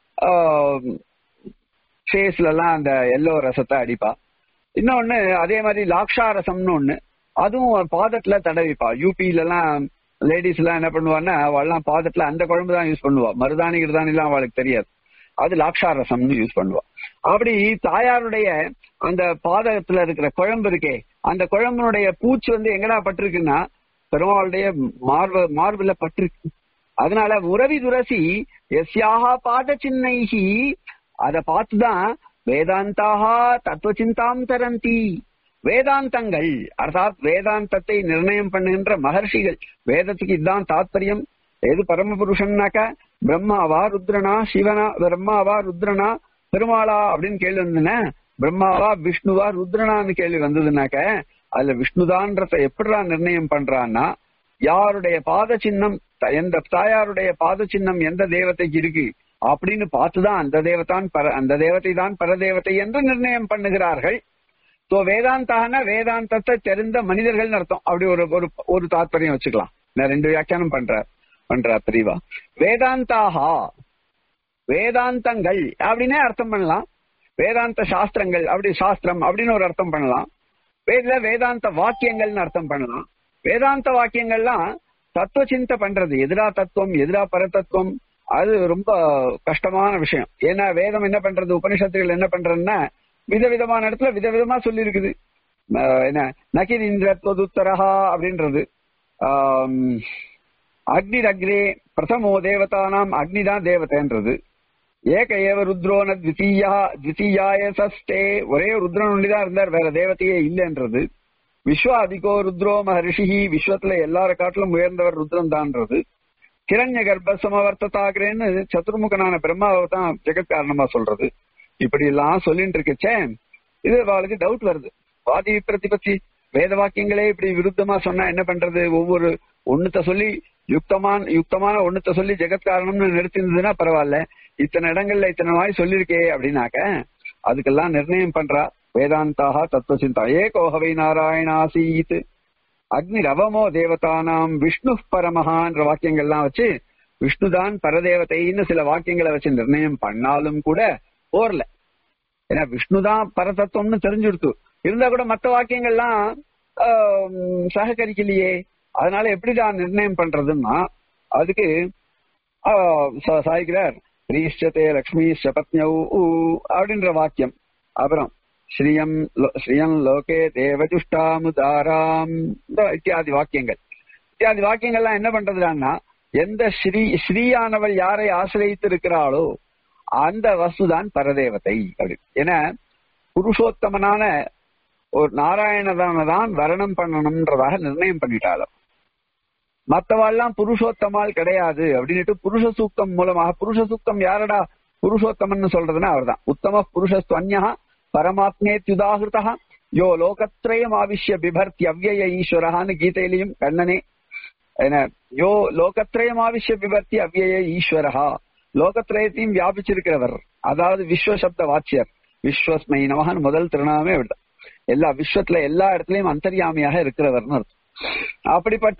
ஃபேஸ்ல எல்லாம் அந்த எல்லோ ரசத்தை அடிப்பா இன்னொன்னு அதே மாதிரி லாக்ஷா ரசம்னு ஒண்ணு அதுவும் ஒரு பாதத்துல தடவிப்பா யூபில எல்லாம் லேடிஸ் எல்லாம் என்ன பண்ணுவான்னா அவள்லாம் பாதத்துல அந்த குழம்பு தான் யூஸ் பண்ணுவா மருதாணி கிருதாணி எல்லாம் அவளுக்கு தெரியாது அது லாக்ஷா ரசம்னு யூஸ் பண்ணுவா அப்படி தாயாருடைய அந்த பாதத்துல இருக்கிற குழம்பு இருக்கே அந்த குழம்புனுடைய பூச்சி வந்து எங்கடா பட்டிருக்குன்னா பெருமாளுடைய மார்ப மார்புல பட்டிருக்கு அதனால உறவி துரசி எஸ்யாக பாத சின்னைகி அத பார்த்துதான் வேதாந்தாக தத்துவ சிந்தாம் தரந்தி வேதாந்தங்கள் அர்த்தாத் வேதாந்தத்தை நிர்ணயம் பண்ணுகின்ற மகர்ஷிகள் வேதத்துக்கு இதுதான் தாத்பரியம் எது பரமபுருஷன்னாக்க பிரம்மாவா ருத்ரனா சிவனா பிரம்மாவா ருத்ரனா பெருமாளா அப்படின்னு கேள்வி வந்ததுன்னா பிரம்மாவா விஷ்ணுவா ருத்ரனான்னு கேள்வி வந்ததுனாக்க அதுல விஷ்ணுதான்றத எப்படிடா நிர்ணயம் பண்றான்னா யாருடைய பாத சின்னம் த- எந்த தாயாருடைய பாத சின்னம் எந்த தேவதைக்கு இருக்கு அப்படின்னு பார்த்துதான் அந்த தேவதான் பர அந்த தேவதை தான் பரதேவதை என்று நிர்ணயம் பண்ணுகிறார்கள் சோ வேதாந்தான வேதாந்தத்தை தெரிந்த மனிதர்கள் அர்த்தம் அப்படி ஒரு ஒரு ஒரு தாத்பரியம் வச்சுக்கலாம் நான் ரெண்டு வியாக்கியானம் பண்றார் பண்றார் பிரிவா வேதாந்தாஹா வேதாந்தங்கள் அப்படின்னே அர்த்தம் பண்ணலாம் வேதாந்த சாஸ்திரங்கள் அப்படி சாஸ்திரம் அப்படின்னு ஒரு அர்த்தம் பண்ணலாம் வேத வேதாந்த வாக்கியங்கள்னு அர்த்தம் பண்ணலாம் வேதாந்த வாக்கியங்கள்லாம் தத்துவ சிந்தை பண்றது எதிரா தத்துவம் எதிரா பரதத்துவம் அது ரொம்ப கஷ்டமான விஷயம் ஏன்னா வேதம் என்ன பண்றது உபனிஷத்துகள் என்ன பண்றதுன்னா விதவிதமான இடத்துல விதவிதமா சொல்லி இருக்குது என்ன நகிர் இந்திர தொதுத்தரஹா அப்படின்றது ஆம், அக்னிர் அக்ரே பிரதமோ தேவதானாம் அக்னிதான் தேவதைன்றது ஏக ஏவ ருத்ரோன த்விதீயா த்விதீயாய சஸ்டே ஒரே ருத்ரன் ஒண்டிதான் இருந்தார் வேற தேவதையே இல்லைன்றது விஸ்வ அதிகோ ருத்ரோ மகரிஷி விஸ்வத்துல எல்லார காட்டிலும் உயர்ந்தவர் ருத்ரன் தான்றது கிரண்ய கர்ப்ப சமவர்த்ததாகிறேன்னு சதுர்முகனான பிரம்மாவை தான் ஜெகத் காரணமா சொல்றது இப்படி எல்லாம் சொல்லிட்டு இருக்கச்சே இது அவளுக்கு டவுட் வருது வாதி பிரதிபத்தி வேத வாக்கியங்களே இப்படி விருத்தமா சொன்னா என்ன பண்றது ஒவ்வொரு ஒண்ணுத்த சொல்லி யுக்தமான யுக்தமான ஒண்ணுத்த சொல்லி ஜெகத் காரணம்னு நிறுத்திருந்ததுன்னா பரவாயில்ல இத்தனை இடங்கள்ல இத்தனை வாய் சொல்லிருக்கே அப்படின்னாக்க அதுக்கெல்லாம் நிர்ணயம் பண்றா வேதாந்தாக தத்துவசிந்தா ஏகோஹவை நாராயணாசீத் அக்னி ரவமோ தேவதானாம் விஷ்ணு பரமஹான்ற வாக்கியங்கள்லாம் வச்சு விஷ்ணுதான் பரதேவதைன்னு சில வாக்கியங்களை வச்சு நிர்ணயம் பண்ணாலும் கூட போர்ல ஏன்னா விஷ்ணுதான் பரதத்துவம்னு தெரிஞ்சுடுத்து இருந்தா கூட மத்த வாக்கியங்கள்லாம் ஆம், சககரிக்கலையே அதனால எப்படிதான் நிர்ணயம் பண்றதுன்னா அதுக்கு ஆ, சா- சாய்கிறார் ஸ்ரீஷ்டதே லக்ஷ்மி பத்னியௌ அப்படின்ற வாக்கியம் அப்புறம் ஸ்ரீயம் லோ- ஸ்ரீயம் லோகே தேவஜுஷ்டாமுதாராம் இந்த இத்தியாதி வாக்கியங்கள் இத்தியாதி வாக்கியங்கள்லாம் என்ன பண்றதுன்னா எந்த ஸ்ரீ ஸ்ரீயானவள் யாரை ஆசிரியத்து இருக்கிறாளோ அந்த வஸ்துதான் பரதேவதை அப்படி ஏன்னா புருஷோத்தமனான ஒரு நாராயணதான தான் வரணம் பண்ணணும்ன்றதாக நிர்ணயம் பண்ணிட்டாலும் மத்தவாள்லாம் புருஷோத்தமால் கிடையாது அப்படின்னுட்டு புருஷ சூக்தம் மூலமாக புருஷ சூக்தம் யாரடா புருஷோத்தமன் சொல்றதுன்னா அவர்தான் உத்தம புருஷஸ்துவன்யா பரமாத்மேத்யுதாகிருதா யோ லோகத்ரயம் ஆவிஷ்ய பிபர்த்தி அவ்யய ஈஸ்வரஹான்னு கீதையிலையும் கண்ணனே என்ன யோ லோகத்ரயம் ஆவிஷ்ய பிபர்த்தி அவ்யய ஈஸ்வரஹா லோகத்ரயத்தையும் வியாபிச்சிருக்கிறவர் அதாவது விஸ்வசப்த வாச்சியர் விஸ்வஸ்மை நமகன் முதல் திருநாமே விடுதான் எல்லா விஸ்வத்துல எல்லா இடத்துலயும் அந்தர்யாமியாக இருக்கிறவர்னு அர்த்தம் அப்படிப்பட்ட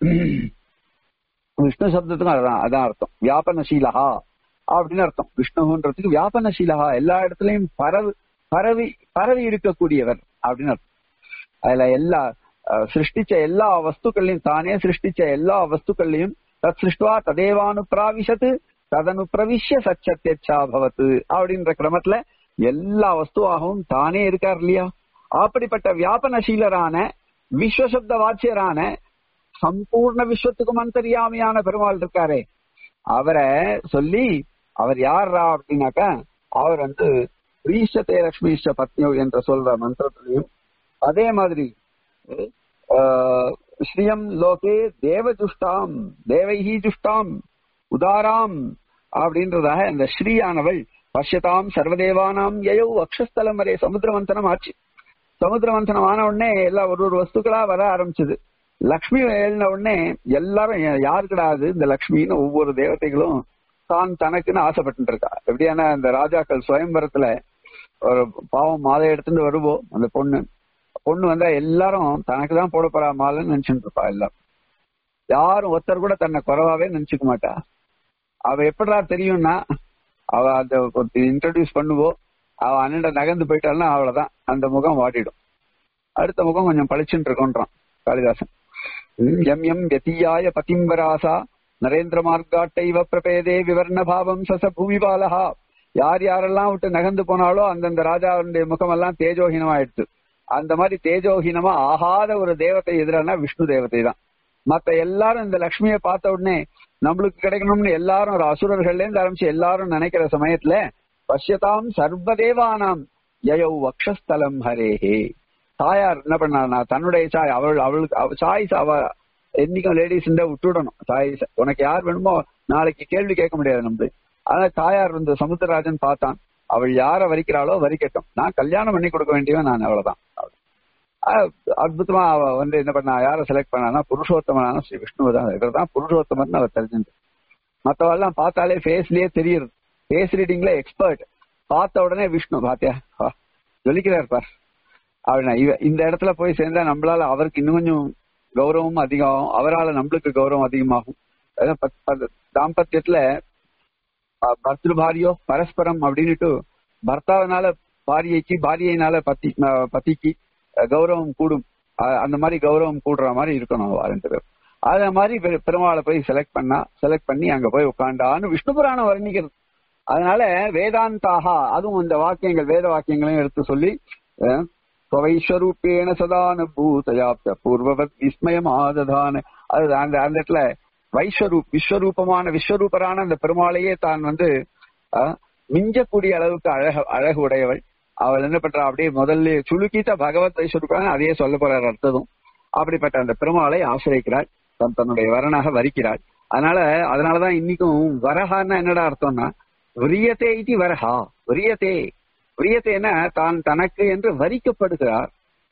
விஷ்ணு சப்தத்துக்கும் அதான் அதான் அர்த்தம் வியாபனசீலஹா அப்படின்னு அர்த்தம் விஷ்ணுன்றதுக்கு வியாபனசீலஹா எல்லா இடத்துலயும் பரவு பரவி பரவி இருக்கக்கூடியவர் அப்படின்னு அர்த்தம் அதுல எல்லா அஹ், சிருஷ்டிச்ச எல்லா வஸ்துக்கள்லையும் தானே சிருஷ்டிச்ச எல்லா வஸ்துக்கள்லையும் தத் சிருஷ்டுவா ததேவானு பிராவிஷத்து ததனு பிரவிஷ்ய சச்சத்தேச்சா பவத்து அப்படின்ற கிரமத்துல எல்லா வஸ்துவாகவும் தானே இருக்கார் இல்லையா அப்படிப்பட்ட வியாபனசீலரான விஸ்வசப்த வாச்சியரான சம்பூர்ண விஸ்வத்துக்கும் அந்தரியாமையான பெருமாள் இருக்காரே அவரை சொல்லி அவர் யாரா அப்படின்னாக்கா அவர் வந்து ரீஷத்தே லட்சுமிஷ்ட பத்னியோ என்று சொல்ற மந்திரத்திலையும் அதே மாதிரி ஆஹ், ஸ்ரீயம் லோகே தேவஜுஷ்டாம் தேவைஹி ஜுஷ்டாம் உதாராம் அப்படின்றதாக இந்த ஸ்ரீயானவள் பஷ்யதாம் சர்வதேவானாம் யயௌ அக்ஷஸ்தலம் வரை சமுத்திரமந்தனம் ஆச்சு சமுத்திரமந்தனம் ஆன உடனே எல்லா ஒரு ஒரு வஸ்துக்களா வர ஆரம்பிச்சது லக்ஷ்மி எழுந்த உடனே எல்லாரும் யா- யாருக்குடா அது இந்த லக்ஷ்மின்னு ஒவ்வொரு தேவதைகளும் தான் தனக்குன்னு ஆசைப்பட்டு இருக்கா எப்படியான இந்த ராஜாக்கள் சுயம்பரத்துல ஒரு பாவம் மாலை எடுத்துட்டு வருவோம் அந்த பொண்ணு பொண்ணு வந்தா எல்லாரும் தனக்கு தான் போட போறா மாலைன்னு நினைச்சுட்டு இருப்பா எல்லாரும் யாரும் ஒருத்தர் கூட தன்னை குறைவாவே நினைச்சுக்க மாட்டா அவ எப்படிடா தெரியும்னா அவ அந்த இன்ட்ரடியூஸ் பண்ணுவோம் அவ அண்ணன் நகர்ந்து போயிட்டாள்னா அவ்வளவுதான் அந்த முகம் வாடிடும் அடுத்த முகம் கொஞ்சம் பளிச்சுன்னு இருக்கும்ன்றான் காளிதாசன் ம், எம் எம் யதீயாய பதிம்பராசா நரேந்திர மார்க்காட்டைவ பிரபேதே விவர்ண பாவம் சச பூமிபாலஹா யார் யாரெல்லாம் விட்டு நகர்ந்து போனாலோ அந்தந்த ராஜாவுடைய முகமெல்லாம் தேஜோஹீனமாயிடுச்சு அந்த மாதிரி தேஜோஹீனமா ஆகாத ஒரு தேவதை எதிரானா விஷ்ணு தேவதை தான் மத்த எல்லாரும் இந்த லக்ஷ்மியை பார்த்த உடனே நம்மளுக்கு கிடைக்கணும்னு எல்லாரும் ஒரு அசுரர்கள்ல இருந்து ஆரம்பிச்சு எல்லாரும் நினைக்கிற சமயத்துல பஷ்யதாம் சர்வதேவானாம் யயௌ வக்ஷஸ்தலம் ஹரேஹே தாயார் என்ன பண்ணா தன்னுடைய சாய் அவள் அவளுக்கு அவ- சாய்ஸ் அவ என்னைக்கும் லேடிஸ் விட்டுடணும் சாய்ஸ் உனக்கு யார் வேணுமோ நாளைக்கு கேள்வி கேட்க முடியாது நம்ம ஆனா தாயார் வந்து சமுத்திரராஜன் பார்த்தான் அவள் யார வரிக்கிறாளோ வரிக்கட்டும் நான் கல்யாணம் பண்ணி கொடுக்க வேண்டியவன் நான் அவ்வளவுதான் அஹ் அற்புதமா அவ வந்து என்ன பண்ணா யார செலக்ட் பண்ணானா புருஷோத்தமனான ஸ்ரீ விஷ்ணுவை தான் இவர் தான் புருஷோத்தமன் அவர் தெரிஞ்சு மத்தவெல்லாம் பார்த்தாலே ஃபேஸ்லயே தெரியுது ஃபேஸ் ரீடிங்ல எக்ஸ்பர்ட் பார்த்த உடனே விஷ்ணு பாத்தியா வா, ஜொலிக்கிறார் பார் அப்படின்னா இவ- இந்த இடத்துல போய் சேர்ந்தா நம்மளால அவருக்கு இன்னும் கொஞ்சம் கௌரவமும் அதிகம் அவரால நம்மளுக்கு கௌரவம் அதிகமாகும் அதான் பத்- பத்- தாம்பத்தியத்துல அஹ், பர்திருபாரியோ பரஸ்பரம் அப்படின்னுட்டு பர்த்தாவினால பாரியைக்கு பாரியைனால பத்தி அஹ், பத்திக்கு அஹ், கௌரவம் கூடும் அஹ், அந்த மாதிரி கௌரவம் கூடுற மாதிரி இருக்கணும் அவ ரெண்டு பேரும் அத மாதிரி பெரு- பெருமாளை போய் செலக்ட் பண்ணா செலக்ட் பண்ணி அங்க போய் உட்காண்டான்னு விஷ்ணு புராணம் வர்ணிக்கிறது அதனால வேதாந்தாக அதுவும் இந்த வாக்கியங்கள் வேத வாக்கியங்களையும் எடுத்து சொல்லி அஹ், ஸ்வவைஸ்வரூபேண சதானுபூதயாப்த பூர்வவத் விஸ்மயம் ஆததான அது அந்த அந்த இடத்துல வைஸ்வரூப் விஸ்வரூபமான விஸ்வரூபரான அந்த பெருமாளையே தான் வந்து அஹ், மிஞ்சக்கூடிய அளவுக்கு அழக அழகு உடையவள் அவள் என்ன பண்றா அப்படியே முதல்ல சுலுக்கித்த பகவத் வைஸ்வரூபான அதையே சொல்ல போறார் அடுத்ததும் அப்படிப்பட்ட அந்த பெருமாளை ஆசிரியக்கிறாள் தன் தன்னுடைய வரனாக வரிக்கிறாள் அதனால அதனாலதான் இன்னைக்கும் வரஹான்னா என்னடா அர்த்தம்னா விரியத்தே இது வரஹா விரியத்தே விரியத்தேன்னா தான் தனக்கு என்று வரிக்கப்படுகிறார்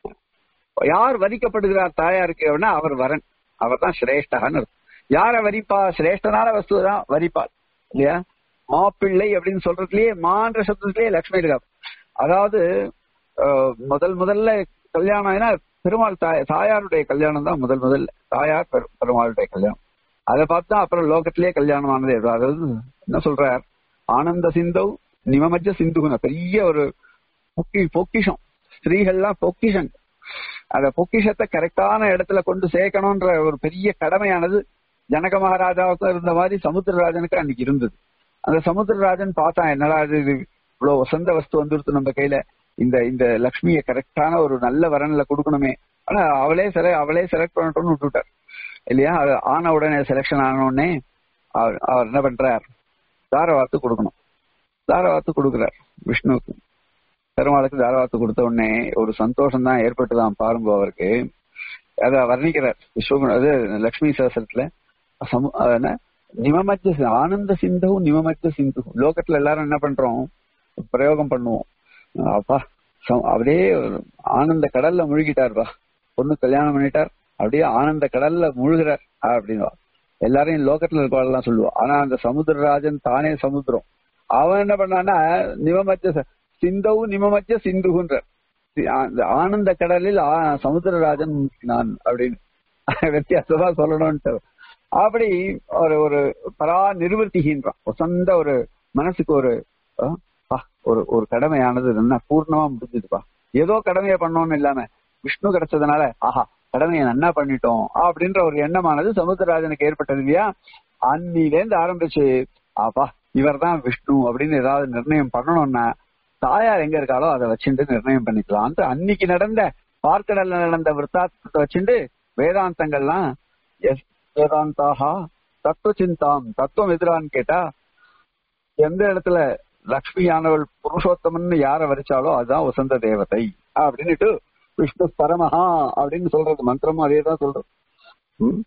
யார் வரிக்கப்படுகிறார் தாயாருக்கு அப்படின்னா அவர் வரன் அவர் தான் சிரேஷ்டகான்னு அர்த்தம் யார வரிப்பா சிரேஷ்டனான வஸ்து தான் வரிப்பாள் இல்லையா மாப்பிள்ளை அப்படின்னு சொல்றதுலயே மான்ற சப்தத்திலேயே லட்சுமி இருக்கா அதாவது அஹ், முதல் முதல்ல கல்யாணம் ஆயினா பெருமாள் தாய் தாயாருடைய கல்யாணம் தான் முதல் முதல்ல தாயார் பெரு- பெருமாளுடைய கல்யாணம் அதை பார்த்தா அப்புறம் லோகத்திலேயே கல்யாணம் ஆனது அதாவது என்ன சொல்றார் ஆனந்த சிந்தவ் நிமமஜ சிந்துகுன பெரிய ஒரு பொக்கி பொக்கிஷம் ஸ்திரீகள்லாம் பொக்கிஷம் அந்த பொக்கிஷத்தை கரெக்டான இடத்துல கொண்டு சேர்க்கணும்ன்ற ஒரு பெரிய கடமையானது ஜனக மகாராஜாவுக்கும் இருந்த மாதிரி சமுத்திரராஜனுக்கு அன்னைக்கு இருந்தது அந்த சமுத்திரராஜன் பார்த்தான் என்னடா இது இது இவ்வளவு வசந்த வஸ்து வந்துருத்து நம்ம கையில இந்த இந்த லக்ஷ்மியை கரெக்டான ஒரு நல்ல வரன்ல கொடுக்கணுமே ஆனா அவளே செல அவளே செலக்ட் பண்ணட்டும்னு விட்டுட்டார் இல்லையா அது ஆன உடனே செலக்ஷன் ஆன உடனே அவர் அவர் என்ன பண்றார் தாரவாத்து கொடுக்கணும் தாரவாத்து கொடுக்கிறார் விஷ்ணுவுக்கு பெருமாளுக்கு தாரவாத்து கொடுத்த உடனே ஒரு சந்தோஷம் தான் ஏற்பட்டுதான் பாருங்க அவருக்கு அத வர்ணிக்கிறார் விஸ்வகுண அது லக்ஷ்மி சாஸ்திரத்துல சமு அது என்ன நிமமச்ச சி- ஆனந்த சிந்து நிமமச்ச சிந்து லோகத்துல எல்லாரும் என்ன பண்றோம் பிரயோகம் பண்ணுவோம் அப்பா சம்- அப்படியே ஒரு ஆனந்த கடல்ல முழுகிட்டாருப்பா பொண்ணு கல்யாணம் பண்ணிட்டார் அப்படியே ஆனந்த கடல்ல முழுகிறார் அப்படின்னா எல்லாரையும் லோகத்துல இருக்கவாள்லாம் சொல்லுவோம் ஆனா அந்த சமுத்திரராஜன் தானே சமுத்திரம் அவன் என்ன பண்ணான்னா நிமமச்ச ச- சிந்தவு நிமமச்ச சிந்துகுன்ற சி- ஆ- இந்த ஆனந்த கடலில் ஆ- சமுத்திரராஜன் நான் அப்படின்னு வித்தியாசமா சொல்லணும்ட்டு அப்படி ஒரு ஒரு பரா நிர்வர்த்திகின்றான் வசந்த ஒரு மனசுக்கு ஒரு ஆ, பா, ஒரு ஒரு கடமையானது என்ன பூர்ணமா முடிஞ்சதுப்பா ஏதோ கடமையை பண்ணோம்னு இல்லாம விஷ்ணு கிடைச்சதுனால ஆஹா கடமையை நன்னா பண்ணிட்டோம் அப்படின்ற ஒரு எண்ணமானது சமுத்திரராஜனுக்கு ஏற்பட்டது இல்லையா அன்னிலேருந்து ஆரம்பிச்சு ஆப்பா இவர் தான் விஷ்ணு அப்படின்னு ஏதாவது நிர்ணயம் பண்ணணும்னா தாயார் எங்க இருக்காளோ அதை வச்சுட்டு நிர்ணயம் பண்ணிக்கலாம் அன்னைக்கு நடந்த பார்க்கடல்ல நடந்த விற்த்தாந்தத்தை வச்சுட்டு வேதாந்தங்கள்லாம் எஸ் வேதாந்தாகா தத்துவ சிந்தாம் தத்துவம் எதிரான்னு கேட்டா எந்த இடத்துல லக்ஷ்மியானவள் புருஷோத்தமன் யார வரிச்சாலோ அதுதான் வசந்த தேவதை அப்படின்னுட்டு விஷ்ணு பரமஹா அப்படின்னு சொல்றது மந்திரமும் அதே தான் சொல்றது ம்.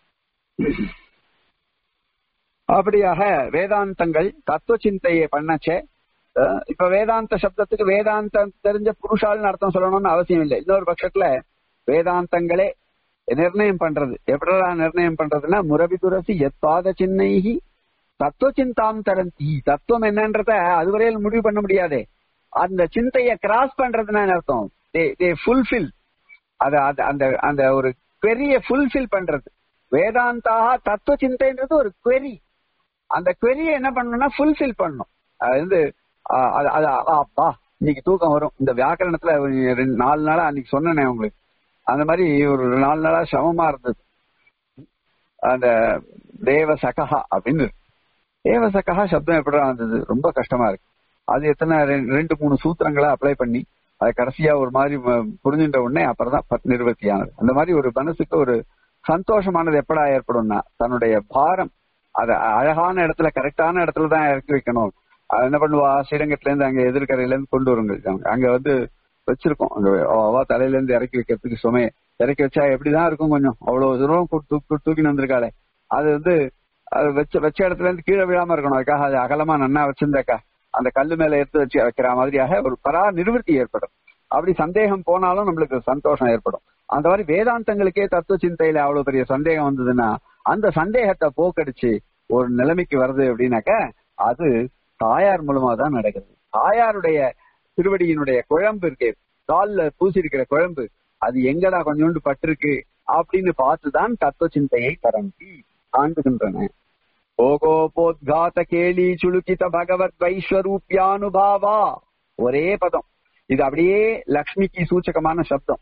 அப்படியாக வேதாந்தங்கள் தத்துவ சிந்தையை பண்ணச்சே அஹ், இப்ப வேதாந்த சப்தத்துக்கு வேதாந்தம் தெரிஞ்ச புருஷால்னு அர்த்தம் சொல்லணும்னு அவசியம் இல்லை இன்னொரு பட்சத்துல வேதாந்தங்களே நிர்ணயம் பண்றது எப்படா நிர்ணயம் பண்றதுன்னா முரபி துரசி எத்பாத சின்னைகி தத்துவ சிந்தாம் தரந்தி தத்துவம் என்னன்றத அதுவரையில் முடிவு பண்ண முடியாதே அந்த சிந்தைய கிராஸ் பண்றதுன்னா என்ன அர்த்தம் தே ஃபுல்ஃபில் அத அது- அந்த அந்த ஒரு query ஃபுல்ஃபில் பண்றது வேதாந்தாக தத்துவ சிந்தைன்றது ஒரு query அந்த query என்ன பண்ணணும்னா ஃபுல்ஃபில் பண்ணணும் அது வந்து ஆ, அது அது ஆ, அப்பா இன்னைக்கு தூக்கம் வரும் இந்த வியாக்கரணத்துல ஒரு ரெண்டு நாலு நாளா அன்னைக்கு சொன்னேனே உங்களுக்கு அந்த மாதிரி ஒரு நாலு நாளா சமமா இருந்தது அந்த தேவ சகஹா அப்படின்னு இருக்கு. தேவ சகஹா சப்தம் எப்படிடா வந்தது ரொம்ப கஷ்டமா இருக்கு அது எத்தனை ரெண்டு- ரெண்டு மூணு சூத்திரங்களை அப்ளை பண்ணி அது கடைசியா ஒரு மாதிரி ம- புரிஞ்சுட்ட உடனே அப்புறம் தான் பத் நிர்வர்த்தியானது அந்த மாதிரி ஒரு மனசுக்கு ஒரு சந்தோஷமானது எப்படா ஏற்படும்னா தன்னுடைய பாரம் அத அழகான இடத்துல கரெக்டான இடத்துல தான் இறக்கி வைக்கணும் அது என்ன பண்ணுவா ஸ்ரீரங்கத்துல இருந்து அங்க எதிர்கரையில இருந்து கொண்டு வருங்க அங்க- அங்க வந்து வச்சிருக்கோம் அங்க அவ தலையில இருந்து இறக்கி வைக்கிறதுக்கு சுமையை இறக்கி வச்சா எப்படிதான் இருக்கும் கொஞ்சம் அவ்வளவு தூரம் கு- தூக்கு தூக்கி வந்திருக்காளே அது வந்து அது வச்ச வச்ச இடத்துல இருந்து கீழே விழாம இருக்கணும் அதுக்காக அது அகலமா நன்னா வச்சிருந்தாக்கா அந்த கல்லு மேல எடுத்து வச்சு வைக்கிற மாதிரியாக ஒரு பரா நிர்வர்த்தி ஏற்படும் அப்படி சந்தேகம் போனாலும் நம்மளுக்கு சந்தோஷம் ஏற்படும் அந்த மாதிரி வேதாந்தங்களுக்கே தத்துவ சிந்தையில அவ்வளவு பெரிய சந்தேகம் வந்ததுன்னா அந்த சந்தேகத்தை போக்கடிச்சு ஒரு நிலைமைக்கு வருது அப்படின்னாக்க அது தாயார் மூலமா தான் நடக்குது தாயாருடைய திருவடியினுடைய குழம்பு இருக்கே கால்ல பூசிருக்கிற குழம்பு அது எங்கடா கொஞ்சோண்டு பட்டிருக்கு அப்படின்னு பார்த்துதான் தத்துவ சிந்தையை கரண்டி ஆண்டுகின்றன ஓகோபோத்காத கேலி சுளுக்கித பகவத் வைஸ்வரூபியானுபாவா ஒரே பதம் இது அப்படியே லக்ஷ்மிக்கு சூச்சகமான சப்தம்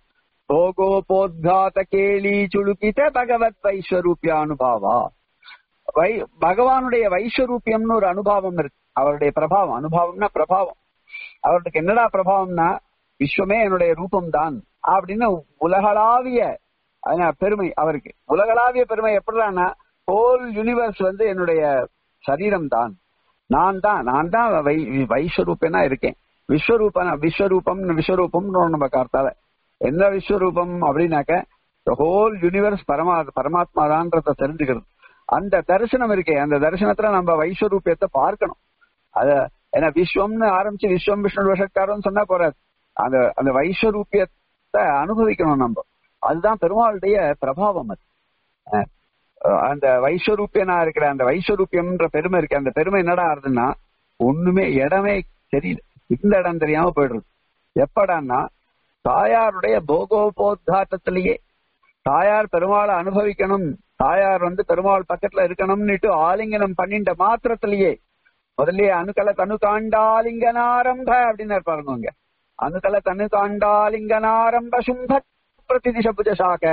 போகோபோத்காத கேலி சுளுக்கித பகவத் வைஸ்வரூபியானுபாவா வை பகவானுடைய வைஸ்வரூபியம்னு ஒரு அனுபவம் இருக்கு அவருடைய பிரபாவம் அனுபவம்னா பிரபாவம் அவருக்கு என்னடா பிரபாவம்னா விஸ்வமே என்னுடைய ரூபம் தான் அப்படின்னு உலகளாவிய அதனால பெருமை அவருக்கு உலகளாவிய பெருமை எப்படின்னா ஹோல் யூனிவர்ஸ் வந்து என்னுடைய சரீரம் தான் நான் தான் நான் தான் வை வைஸ்வரூபனா இருக்கேன் விஸ்வரூபன விஸ்வரூபம் விஸ்வரூபம்னு நம்ம கார்த்தால என்ன விஸ்வரூபம் அப்படின்னாக்க ஹோல் யூனிவர்ஸ் பரமா பரமாத்மா தான்றத தெரிஞ்சுக்கிறது அந்த தரிசனம் இருக்கே அந்த தரிசனத்துல நம்ம வைஸ்வரூபியத்தை பார்க்கணும் அத ஏன்னா விஸ்வம்னு ஆரம்பிச்சு விஸ்வம் விஷ்ணு விஷக்காரம்னு சொன்னா போறாது அந்த அந்த வைஸ்வரூபியத்தை அனுபவிக்கணும் நம்ம அதுதான் பெருமாளுடைய பிரபாவம் அது அஹ் அந்த வைஸ்வரூபியனா இருக்கிற அந்த வைஸ்வரூபியம்ன்ற பெருமை இருக்கு அந்த பெருமை என்னடா ஆகுதுன்னா ஒண்ணுமே இடமே தெரியல இந்த இடம் தெரியாம போயிடுறது எப்படான்னா தாயாருடைய போகோபோத்தாட்டத்திலேயே தாயார் பெருமாளை அனுபவிக்கணும் தாயார் வந்து பெருமாள் பக்கத்துல இருக்கணும்னுட்டு ஆலிங்கனம் பண்ணிட்ட மாத்திரத்திலேயே முதல்ல அணுக்கல தனு காண்டாலிங்கனாரம்ப அப்படின்னு பாருங்க இங்க அணுக்கல தனு காண்டாலிங்கனாரம்ப சும்ப பிரதிதிஷ புஜசாக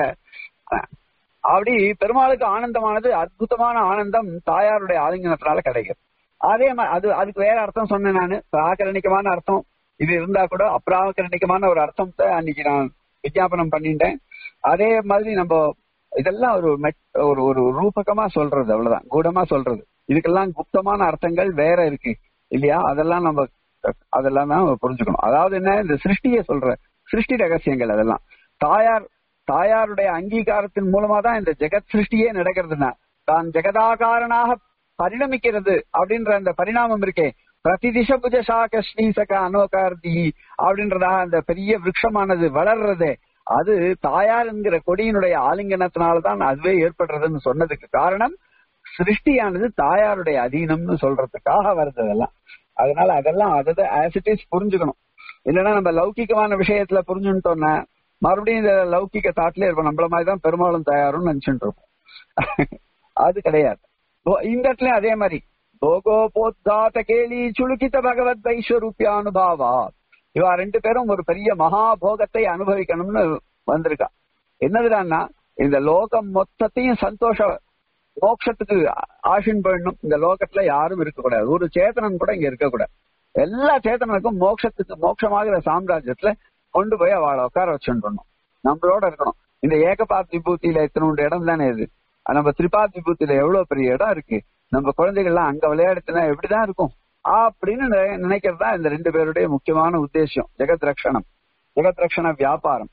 அப்படி பெருமாளுக்கு ஆனந்தமானது அற்புதமான ஆனந்தம் தாயாருடைய ஆலிங்கனத்தினால கிடைக்கும் அதே மாதிரி அது அதுக்கு வேற அர்த்தம் சொன்னேன் நானு பிராகரணிகமான அர்த்தம் இது இருந்தா கூட அப்ராகரணிகமான ஒரு அர்த்தத்தை அன்னைக்கு நான் விஜாபனம் பண்ணிட்டேன் அதே மாதிரி நம்ம இதெல்லாம் ஒரு ஒரு ஒரு ரூபகமா சொல்றது அவ்வளவுதான் கூடமா சொல்றது இதுக்கெல்லாம் குப்தமான அர்த்தங்கள் வேற இருக்கு இல்லையா அதெல்லாம் நம்ம அதெல்லாம் தான் புரிஞ்சுக்கணும் அதாவது என்ன இந்த சிருஷ்டியை சொல்ற சிருஷ்டி ரகசியங்கள் அதெல்லாம் தாயார் தாயாருடைய அங்கீகாரத்தின் மூலமா தான் இந்த ஜெகத் சிருஷ்டியே நடக்கிறதுனா தான் ஜெகதாகாரனாக பரிணமிக்கிறது அப்படின்ற அந்த பரிணாமம் இருக்கே பிரதிதிஷ புஜசாக ஸ்ரீசக அனோகார்த்தி அப்படின்றதாக அந்த பெரிய விரக்ஷமானது வளர்றது அது தாயார் என்கிற கொடியினுடைய ஆலிங்கனத்தினால்தான் அதுவே ஏற்படுறதுன்னு சொன்னதுக்கு காரணம் சிருஷ்டியானது தாயாருடைய அதீனம்னு சொல்றதுக்காக வருது அதெல்லாம் அதனால அதெல்லாம் அதை ஆசிட்டிஸ் புரிஞ்சுக்கணும் இல்லைன்னா நம்ம லௌகிகமான விஷயத்துல புரிஞ்சுட்டோம்னா மறுபடியும் இந்த லௌகிக தாட்லயே இருப்போம் நம்மள மாதிரி தான் பெரும்பாலும் தயாரும் நினைச்சுட்டு இருப்போம் அது கிடையாது இந்த இடத்துல அதே மாதிரி போகோபோத்தாத கேலி சுளுக்கித்த பகவத் வைஸ்வரூபியானுபாவா இவா ரெண்டு பேரும் ஒரு பெரிய மகா போகத்தை அனுபவிக்கணும்னு வந்திருக்கா என்னதுடான்னா இந்த லோகம் மொத்தத்தையும் சந்தோஷ மோட்சத்துக்கு ஆஷின் பண்ணணும் இந்த லோகத்துல யாரும் இருக்கக்கூடாது ஒரு சேத்தனன் கூட இங்க இருக்கக்கூடாது எல்லா சேத்தனுக்கும் மோட்சத்துக்கு மோட்சமாகிற சாம்ராஜ்யத்துல கொண்டு போய் அவளை உட்கார வச்சுடணும் நம்மளோட இருக்கணும் இந்த ஏகபாத் விபூத்தியில இத்தனோட இடம் தானே இது நம்ம திரிபாத் விபூத்தியில எவ்வளவு பெரிய இடம் இருக்கு நம்ம குழந்தைகள்லாம் அங்க விளையாடுத்துனா எப்படிதான் இருக்கும் அப்படின்னு நினைக்கிறது தான் இந்த ரெண்டு பேருடைய முக்கியமான உத்தேசம் ஜெகத் ரக்ஷணம் ஜெகத் ரக்ஷண வியாபாரம்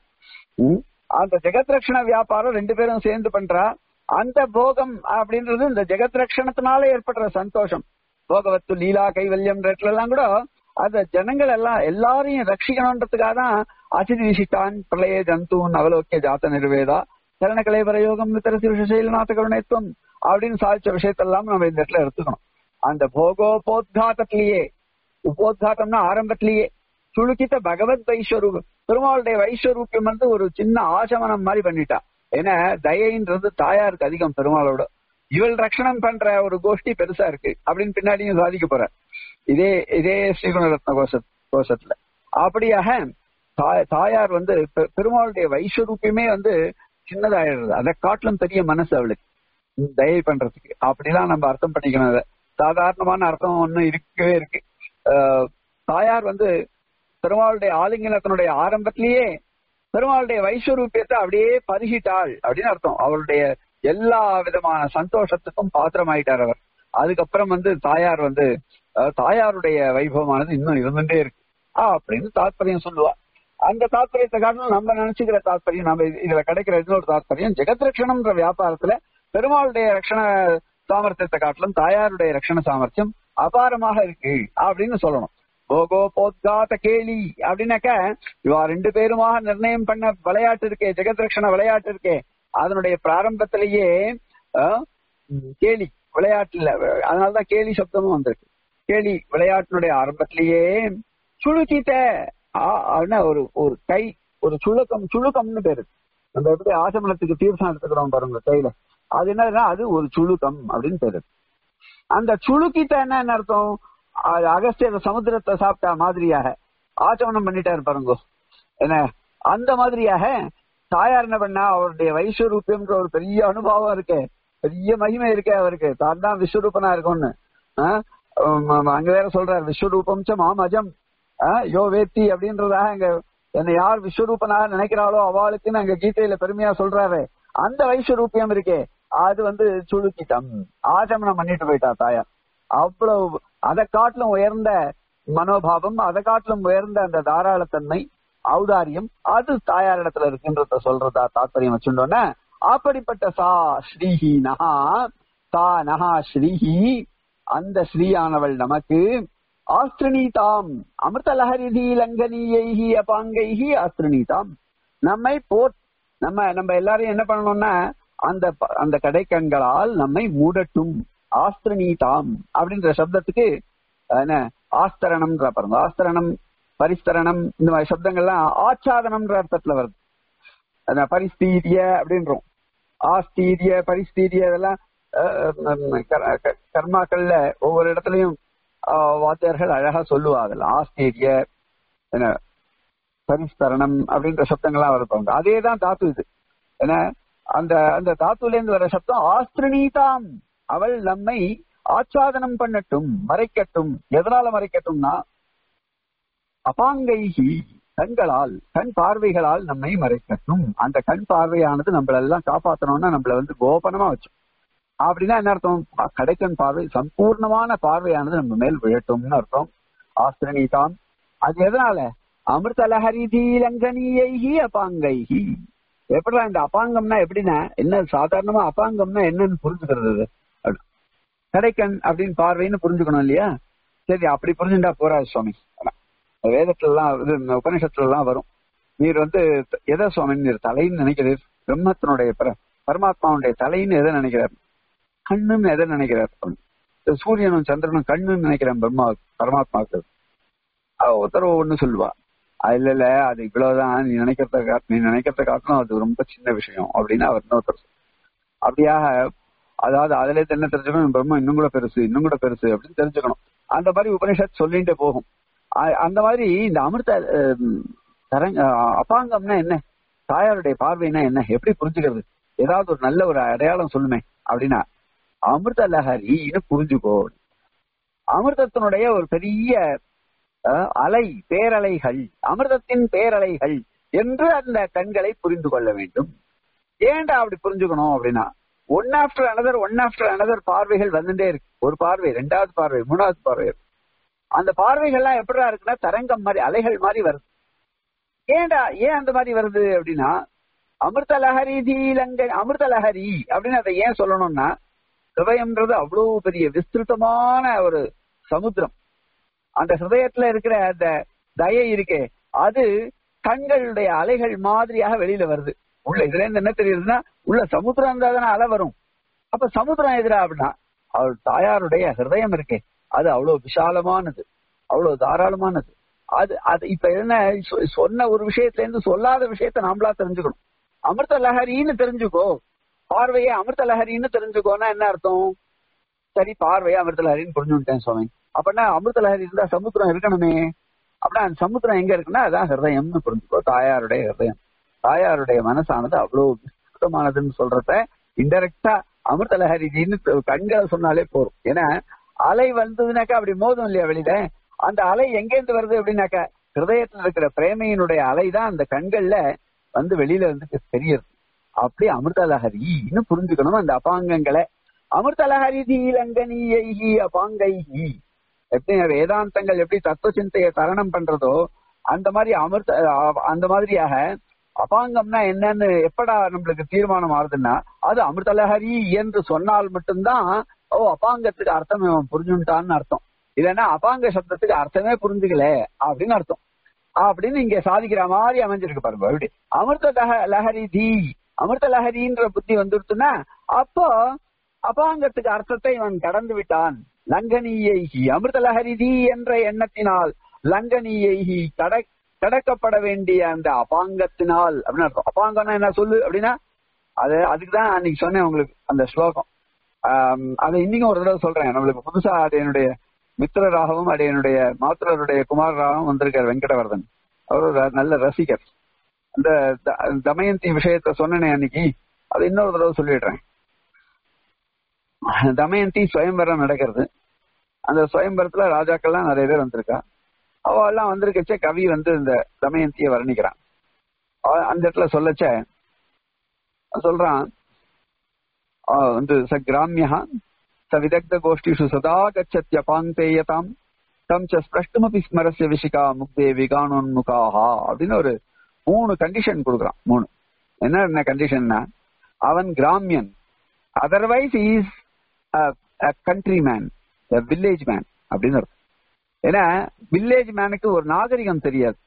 அந்த ஜெகத் ரக்ஷண வியாபாரம் ரெண்டு பேரும் சேர்ந்து பண்றா அந்த போகம் அப்படின்றது இந்த ஜெகத் ரக்ஷணத்தினால ஏற்படுற சந்தோஷம் போகவத்து லீலா கைவல்யம் எல்லாம் கூட அந்த ஜனங்கள் எல்லாம் எல்லாரையும் ரட்சிக்கணுன்றதுக்காக தான் அசிதி விசிட்டான் பிரளய ஜந்தூன் அவலோக்கிய ஜாத்த நிர்வேதா சரண கலைவரயோகம் வித்தரசி விஷயநாத கருணைத்துவம் அப்படின்னு சாதிச்ச விஷயத்தெல்லாம் நம்ம இந்த இடத்துல எடுத்துக்கணும் அந்த போகோபோத்காத்தத்திலேயே உபோத்காத்தம்னா ஆரம்பத்திலேயே சுழுக்கித்த பகவத் வைஸ்வரூபம் பெருமாளுடைய வைஸ்வரூபியம் வந்து ஒரு சின்ன ஆசமனம் மாதிரி பண்ணிட்டா ஏன்னா தயைன்றது தாயாருக்கு அதிகம் பெருமாளோட இவள் ரட்சணம் பண்ற ஒரு கோஷ்டி பெருசா இருக்கு அப்படின்னு பின்னாடியும் சாதிக்க போற இதே இதே ஸ்ரீகுணரத்ன கோஷ கோஷத்துல அப்படியாக தாயார் வந்து பெருமாளுடைய வைஸ்வரூபியமே வந்து சின்னதாயிடுறது அதை காட்டிலும் பெரிய மனசு அவளுக்கு தயை பண்றதுக்கு அப்படிலாம் நம்ம அர்த்தம் பண்ணிக்கணும் அதை சாதாரணமான அர்த்தம் ஒன்னும் இருக்கவே இருக்கு தாயார் வந்து பெருமாளுடைய ஆலிங்கனத்தினுடைய ஆரம்பத்திலேயே பெருமாளுடைய வைஸ்வரூபியத்தை அப்படியே பருகிட்டாள் அப்படின்னு அர்த்தம் அவருடைய எல்லா விதமான சந்தோஷத்துக்கும் பாத்திரமாயிட்டார் அவர் அதுக்கப்புறம் வந்து தாயார் வந்து தாயாருடைய வைபவமானது இன்னும் இருந்துட்டே இருக்கு அப்படின்னு தாத்பரியம் சொல்லுவா அந்த தாத்பரியத்தை காரணம் நம்ம நினைச்சுக்கிற தாத்பரியம் நம்ம இதுல கிடைக்கிற இன்னொரு தாத்பரியம் ஜெகத் ரட்சணம்ன்ற வியாபாரத்துல பெருமாளுடைய ரட்சண சாமர்த்தியத்தை காட்டிலும் தாயாருடைய ரட்சண சாமர்த்தியம் அபாரமாக இருக்கு அப்படின்னு சொல்லணும் போகோ போத்காத கேலி அப்படின்னாக்க இவா ரெண்டு பேருமாக நிர்ணயம் பண்ண விளையாட்டு இருக்கே ஜெகத் ரட்சண விளையாட்டு இருக்கே அதனுடைய பிராரம்பத்திலேயே கேலி விளையாட்டுல அதனாலதான் கேலி சப்தமும் வந்திருக்கு கேலி விளையாட்டினுடைய ஆரம்பத்திலேயே சுழுக்கிட்ட ஒரு ஒரு கை ஒரு சுழுக்கம் சுழுக்கம்னு பேரு நம்ம எப்படி ஆசமனத்துக்கு தீர்த்தம் எடுத்துக்கிறோம் பாருங்க கையில அது என்னதுன்னா அது ஒரு சுழுக்கம் அப்படின்னு பேரு அந்த சுழுக்கிட்ட என்ன அர்த்தம் அகஸ்தியர் சமுத்திரத்தை சாப்பிட்டா மாதிரியாக ஆச்சமனம் பண்ணிட்டாரு பாருங்க என்ன அந்த மாதிரியாக தாயார் என்ன பண்ணா அவருடைய வைஸ்வரூபியம்ன்ற ஒரு பெரிய அனுபவம் இருக்கே பெரிய மகிமை இருக்கே அவருக்கு தான் தான் விஸ்வரூபனா இருக்கும்னு ஆஹ் உம் அங்க வேற சொல்றாரு விஸ்வரூபம் ச மாமஜம் ஆஹ் யோ வேத்தி அப்படின்றதாக அங்க என்னை யார் விஸ்வரூபனாக நினைக்கிறாளோ அவளுக்குன்னு அங்க கீதையில பெருமையா சொல்றாரு அந்த வைஸ்வரூபியம் இருக்கே அது வந்து சுழுக்கிட்டம் ஆச்சமனம் பண்ணிட்டு போயிட்டா தாயார் அவ்வளவு அதை காட்டிலும் உயர்ந்த மனோபாவம் அதை காட்டிலும் உயர்ந்த அந்த தாராளத்தன்மை ஔதாரியம் அது தாயார் இடத்துல இருக்குன்றத சொல்றதா தாத்பரியம் வச்சுட்டோன்னா அப்படிப்பட்ட சா ஸ்ரீஹி நகா சா நகா ஸ்ரீஹி அந்த ஸ்ரீயானவள் நமக்கு ஆஸ்திரணீதாம் அமிர்தலஹரிதி லங்கனீயைஹி அபாங்கைஹி ஆஸ்திரணீதாம் நம்மை போர் நம்ம நம்ம எல்லாரையும் என்ன பண்ணணும்னா அந்த ப- அந்த கடைக்கண்களால் நம்மை மூடட்டும் ஆஸ்திரணீதாம் அப்படின்ற சப்தத்துக்கு என்ன ஆஸ்தரணம்ன்ற பாருங்க ஆஸ்தரணம் பரிஸ்தரணம் இந்த மாதிரி சப்தங்கள்லாம் ஆச்சாதனம்ன்ற அர்த்தத்துல வருது அந்த பரிஸ்தீரிய அப்படின்றோம் ஆஸ்தீரிய பரிஸ்தீரிய இதெல்லாம் அஹ், உம், கர- க- கர்மாக்கள்ல ஒவ்வொரு இடத்துலயும் ஆஹ், வாத்தியார்கள் அழகா சொல்லுவாங்க ஆஸ்தீரிய என்ன பரிஸ்தரணம் அப்படின்ற சப்தங்கள்லாம் வருப்பாங்க அதே தான் தாத்து இது ஏன்னா அந்த அந்த தாத்துல இருந்து வர சப்தம் ஆஸ்திரணீதாம் அவள் நம்மை ஆச்சாதனம் பண்ணட்டும் மறைக்கட்டும் எதனால மறைக்கட்டும்னா அபாங்கைகி கண்களால் கண் பார்வைகளால் நம்மை மறைக்கட்டும் அந்த கண் பார்வையானது நம்மள எல்லாம் காப்பாத்தணும்னா நம்மள வந்து கோபனமா வச்சு அப்படின்னா என்ன அர்த்தம் கடைக்கண் பார்வை சம்பூர்ணமான பார்வையானது நம்ம மேல் விழட்டும்னு அர்த்தம் ஆஸ்திரணீதாம் அது எதனால அமிர்தலஹரி தீலங்கனியைகி அபாங்கைகி எப்படிடா இந்த அபாங்கம்னா எப்படின்னா என்ன சாதாரணமா அபாங்கம்னா என்னன்னு புரிஞ்சுக்கிறது இது? அப்படி. கடைக்கண் அப்படின்னு பார்வைன்னு புரிஞ்சுக்கணும் இல்லையா சரி அப்படி புரிஞ்சுட்டா போறாது சுவாமி அதான். வேதத்துல எல்லாம் இது இந்த உபனிஷத்துல எல்லாம் வரும் நீர் வந்து எதை சுவாமி நீர் தலைன்னு நினைக்கிறீர் பிரம்மத்தினுடைய பர- பரமாத்மாவுடைய தலைன்னு எதை நினைக்கிறார் கண்ணுன்னு எதை நினைக்கிறார் இந்த சூரியனும் சந்திரனும் கண்ணுன்னு நினைக்கிறேன் பிரம்மா பரமாத்மாவுக்கு அவ உத்தரவு ஒண்ணு சொல்லுவா அது இல்ல இல்ல அது இவ்வளவுதான் நீ நினைக்கிறத காட்டு நீ நினைக்கிறத காட்டிலும் அது ரொம்ப சின்ன விஷயம் அப்படின்னு அவர் இன்னொருத்தர் சொல்றார். அப்படியாக அதாவது அதுல இருந்து என்ன தெரிஞ்சுக்கணும் பிரம்மம் இன்னும் கூட பெருசு இன்னும் கூட பெருசு அப்படின்னு தெரிஞ்சுக்கணும் அந்த மாதிரி உபனிஷத் சொல்லிட்டு போகும் அ- அந்த மாதிரி இந்த அமிர்த அஹ், தரங்க அஹ், அபாங்கம்னா என்ன தாயாருடைய பார்வைனா என்ன எப்படி புரிஞ்சுக்கிறது ஏதாவது ஒரு நல்ல ஒரு அடையாளம் சொல்லுமே அப்படின்னா அமிர்த லஹரின்னு புரிஞ்சுக்கோ அமிர்தத்தினுடைய ஒரு பெரிய அஹ், அலை பேரலைகள் அமிர்தத்தின் பேரலைகள் என்று அந்த கண்களை புரிந்து கொள்ள வேண்டும் ஏன்டா அப்படி புரிஞ்சுக்கணும் அப்படின்னா one after another one after another பார்வைகள் வந்துட்டே இருக்கு ஒரு பார்வை ரெண்டாவது பார்வை மூணாவது பார்வை அந்த பார்வைகள்லாம் எப்படிடா இருக்குன்னா தரங்கம் மாதிரி அலைகள் மாதிரி வருது ஏன்டா ஏன் அந்த மாதிரி வருது அப்படின்னா அமிர்த லஹரி தீலங்க அமிர்த லஹரி அப்படின்னு அதை ஏன் சொல்லணும்னா ஹிருதயம்ன்றது அவ்வளவு பெரிய விஸ்திருத்தமான ஒரு சமுத்திரம் அந்த ஹிருதயத்துல இருக்கிற அந்த தயை இருக்கே அது கண்களுடைய அலைகள் மாதிரியாக வெளியில வருது உள்ள இதுல இருந்து என்ன தெரியுதுன்னா உள்ள சமுத்திரம் இருந்தா தானே அலை வரும் அப்ப சமுத்திரம் எதிரா அப்படின்னா அவள் தாயாருடைய ஹிருதயம் இருக்கே அது அவ்வளவு விசாலமானது அவ்வளவு தாராளமானது அது அது இப்ப என்ன சொ- சொன்ன ஒரு விஷயத்துல இருந்து சொல்லாத விஷயத்த நாமளா தெரிஞ்சுக்கணும் அமிர்த லஹரின்னு தெரிஞ்சுக்கோ பார்வையை அமிர்த லஹரின்னு தெரிஞ்சுக்கோன்னா என்ன அர்த்தம் சரி பார்வையை அமிர்த லஹரின்னு புரிஞ்சுட்டேன் சுவாமி அப்படின்னா அமிர்த லஹரி இருந்தா சமுத்திரம் இருக்கணுமே அப்படின்னா அந்த சமுத்திரம் எங்க இருக்குன்னா அதான் ஹிருதயம்னு புரிஞ்சுக்கோ தாயாருடைய ஹிருதயம் தாயாருடைய மனசானது அவ்வளவு விஸ்தமானதுன்னு சொல்றத இன்டெரக்டா அமிர்த லஹரின்னு கண்களை சொன்னாலே போதும் ஏன்னா அலை வந்ததுனாக்கா அப்படி மோதும் இல்லையா வெளியில அந்த அலை எங்கேருந்து வருது அப்படின்னாக்கா ஹிருதயத்துல இருக்கிற பிரேமையினுடைய அலை தான் அந்த கண்கள்ல வந்து வெளியில வந்து தெரியுது அப்படி அமிர்தலஹரின்னு புரிஞ்சுக்கணும் அந்த அபாங்கங்களை அமிர்தலஹரி தீலங்கனியைஹி அபாங்கைஹி எப்படி வேதாந்தங்கள் எப்படி தத்துவ சிந்தையை தரணம் பண்றதோ அந்த மாதிரி அமிர்த அ- அந்த மாதிரியாக அபாங்கம்னா என்னன்னு எப்படா நம்மளுக்கு தீர்மானம் ஆகுதுன்னா அது அமிர்தலஹரி என்று சொன்னால் மட்டும்தான் ஓ அபாங்கத்துக்கு அர்த்தம் இவன் புரிஞ்சுட்டான்னு அர்த்தம் இல்லைன்னா அபாங்க சப்தத்துக்கு அர்த்தமே புரிஞ்சுக்கல அப்படின்னு அர்த்தம் அப்படின்னு இங்க சாதிக்கிற மாதிரி அமைஞ்சிருக்கு பாருங்க எப்படி அமிர்த லஹ- லஹரி தீ அமிர்த லஹரின்ற புத்தி வந்துருச்சுன்னா அப்போ அபாங்கத்துக்கு அர்த்தத்தை இவன் கடந்து விட்டான் லங்கனீயைகி அமிர்த லஹரி தீ என்ற எண்ணத்தினால் லங்கனீயைகி கட கடக்கப்பட வேண்டிய அந்த அபாங்கத்தினால் அப்படின்னு அர்த்தம் அபாங்கம்னா என்ன சொல்லு அப்படின்னா அது அதுக்கு தான் அன்னைக்கு சொன்னேன் உங்களுக்கு அந்த ஸ்லோகம் ஆம், அதை இன்னைக்கும் ஒரு தடவை சொல்றேன் நம்மளுக்கு புதுசா அடையனுடைய மித்திரராகவும் அடையனுடைய மாத்திரருடைய குமாரராகவும் வந்திருக்கார் வெங்கடவர்தன் அவர் ஒரு நல்ல ரசிகர் இந்த த- தமயந்தி விஷயத்த சொன்னனே அன்னைக்கு அது இன்னொரு தடவை சொல்லிடுறேன் தமயந்தி சுயம்பரம் நடக்கிறது அந்த சுயம்பரத்துல ராஜாக்கள்லாம் நிறைய பேர் வந்திருக்கா அவ எல்லாம் வந்திருக்கச்சே கவி வந்து இந்த தமயந்தியை வர்ணிக்கிறான் அவ அந்த இடத்துல சொல்லச்ச சொல்றான் ஆஹ் வந்து ச கிராமியா ச விதக்த கோஷ்டிஷு சதா கச்சத்யபாந்தேயதாம் தம் ச ஸ்பிரஷ்டுமபி ஸ்மரஸ்ய விஷிகா முக்தே விகானோன்முகாஹா அப்படின்னு ஒரு மூணு கண்டிஷன் கொடுக்குறான் மூணு என்ன என்ன கண்டிஷன்னா அவன் கிராமியன் otherwise is country man village man அப்படின்னு அர்த்தம் ஏன்னா வில்லேஜ் மேனுக்கு ஒரு நாகரிகம் தெரியாது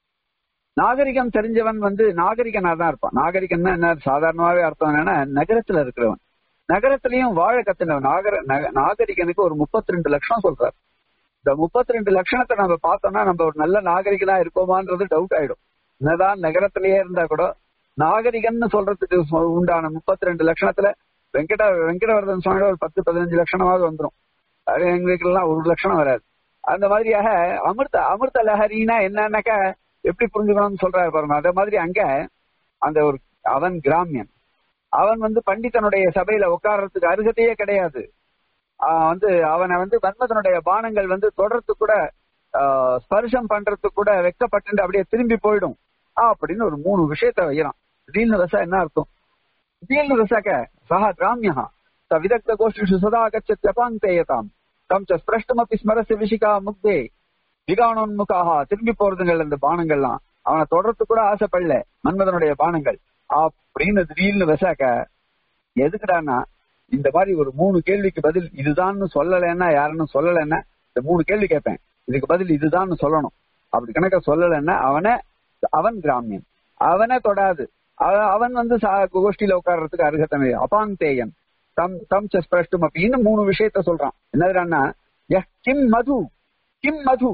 நாகரிகம் தெரிஞ்சவன் வந்து நாகரிகனா தான் இருப்பான் நாகரிகம்னா என்ன சாதாரணமாவே அர்த்தம் என்னன்னா நகரத்துல இருக்கிறவன் நகரத்திலயும் வாழ கத்துனவன் நாகர நக- நாகரிகனுக்கு ஒரு முப்பத்தி ரெண்டு லட்சம் சொல்றார் இந்த முப்பத்தி ரெண்டு லட்சணத்தை நம்ம பார்த்தோம்னா நம்ம ஒரு நல்ல நாகரிகனா இருக்கோமான்றது டவுட் ஆயிடும் என்னதான் நகரத்திலேயே இருந்தா கூட நாகரிகன்னு சொல்றதுக்கு சொ- உண்டான முப்பத்தி ரெண்டு லட்சணத்துல வெங்கட வெங்கடவர்தன் சுவாமியோட ஒரு பத்து பதினஞ்சு லட்சணமாவது வந்துரும் அது எங்களுக்கு எல்லாம் ஒரு லட்சணம் வராது அந்த மாதிரியாக அமிர்த அமிர்த லஹரினா என்னன்னாக்கா எப்படி புரிஞ்சுக்கணும்னு சொல்றாரு பாருங்க அதே மாதிரி அங்க அந்த ஒரு அவன் கிராமியன் அவன் வந்து பண்டிதனுடைய சபையில உட்கார்றதுக்கு அருகதையே கிடையாது ஆஹ் வந்து அவனை வந்து மன்மதனுடைய பானங்கள் வந்து தொடர்ந்து கூட ஆஹ் ஸ்பர்ஷம் பண்றதுக்கு கூட வெக்கப்பட்டு அப்படியே திரும்பி போயிடும் ஆஹ் அப்படின்னு ஒரு மூணு விஷயத்த வைக்கிறான் திடீர்னு வசா என்ன அர்த்தம் திடீர்னு வசாக்க சஹா கிராமியா ச விதக்த கோஷ்டிஷு சதா கச்சத்யபாந்தேயதாம் தம் ச ஸ்பிரஷ்டமபி ஸ்மரஸ்ய விஷிகா முக்தே விகானோன்முகாக திரும்பி போறதுங்கள் அந்த பானங்கள்லாம் அவனை தொடர்ந்து கூட ஆசைப்படல மன்மதனுடைய பானங்கள் அப்படின்னு திடீர்னு வசாக்க எதுக்குடான்னா இந்த மாதிரி ஒரு மூணு கேள்விக்கு பதில் இதுதான்னு சொல்லலைன்னா யாருன்னு சொல்லலைன்னா இந்த மூணு கேள்வி கேட்பேன் இதுக்கு பதில் இதுதான்னு சொல்லணும் அப்படி கணக்க சொல்லலைன்னா அவனை அவன் கிராமியன் அவனை தொடாது அவ- அவன் வந்து சா- கோஷ்டியில உட்கார்றதுக்கு அருகத்தனை அபாந்தேயன் தம் தம் ஸ்பிரஷ்டும் அப்படின்னு மூணு விஷயத்த சொல்றான் என்னதுன்னா யஹ் கிம் மது கிம் மது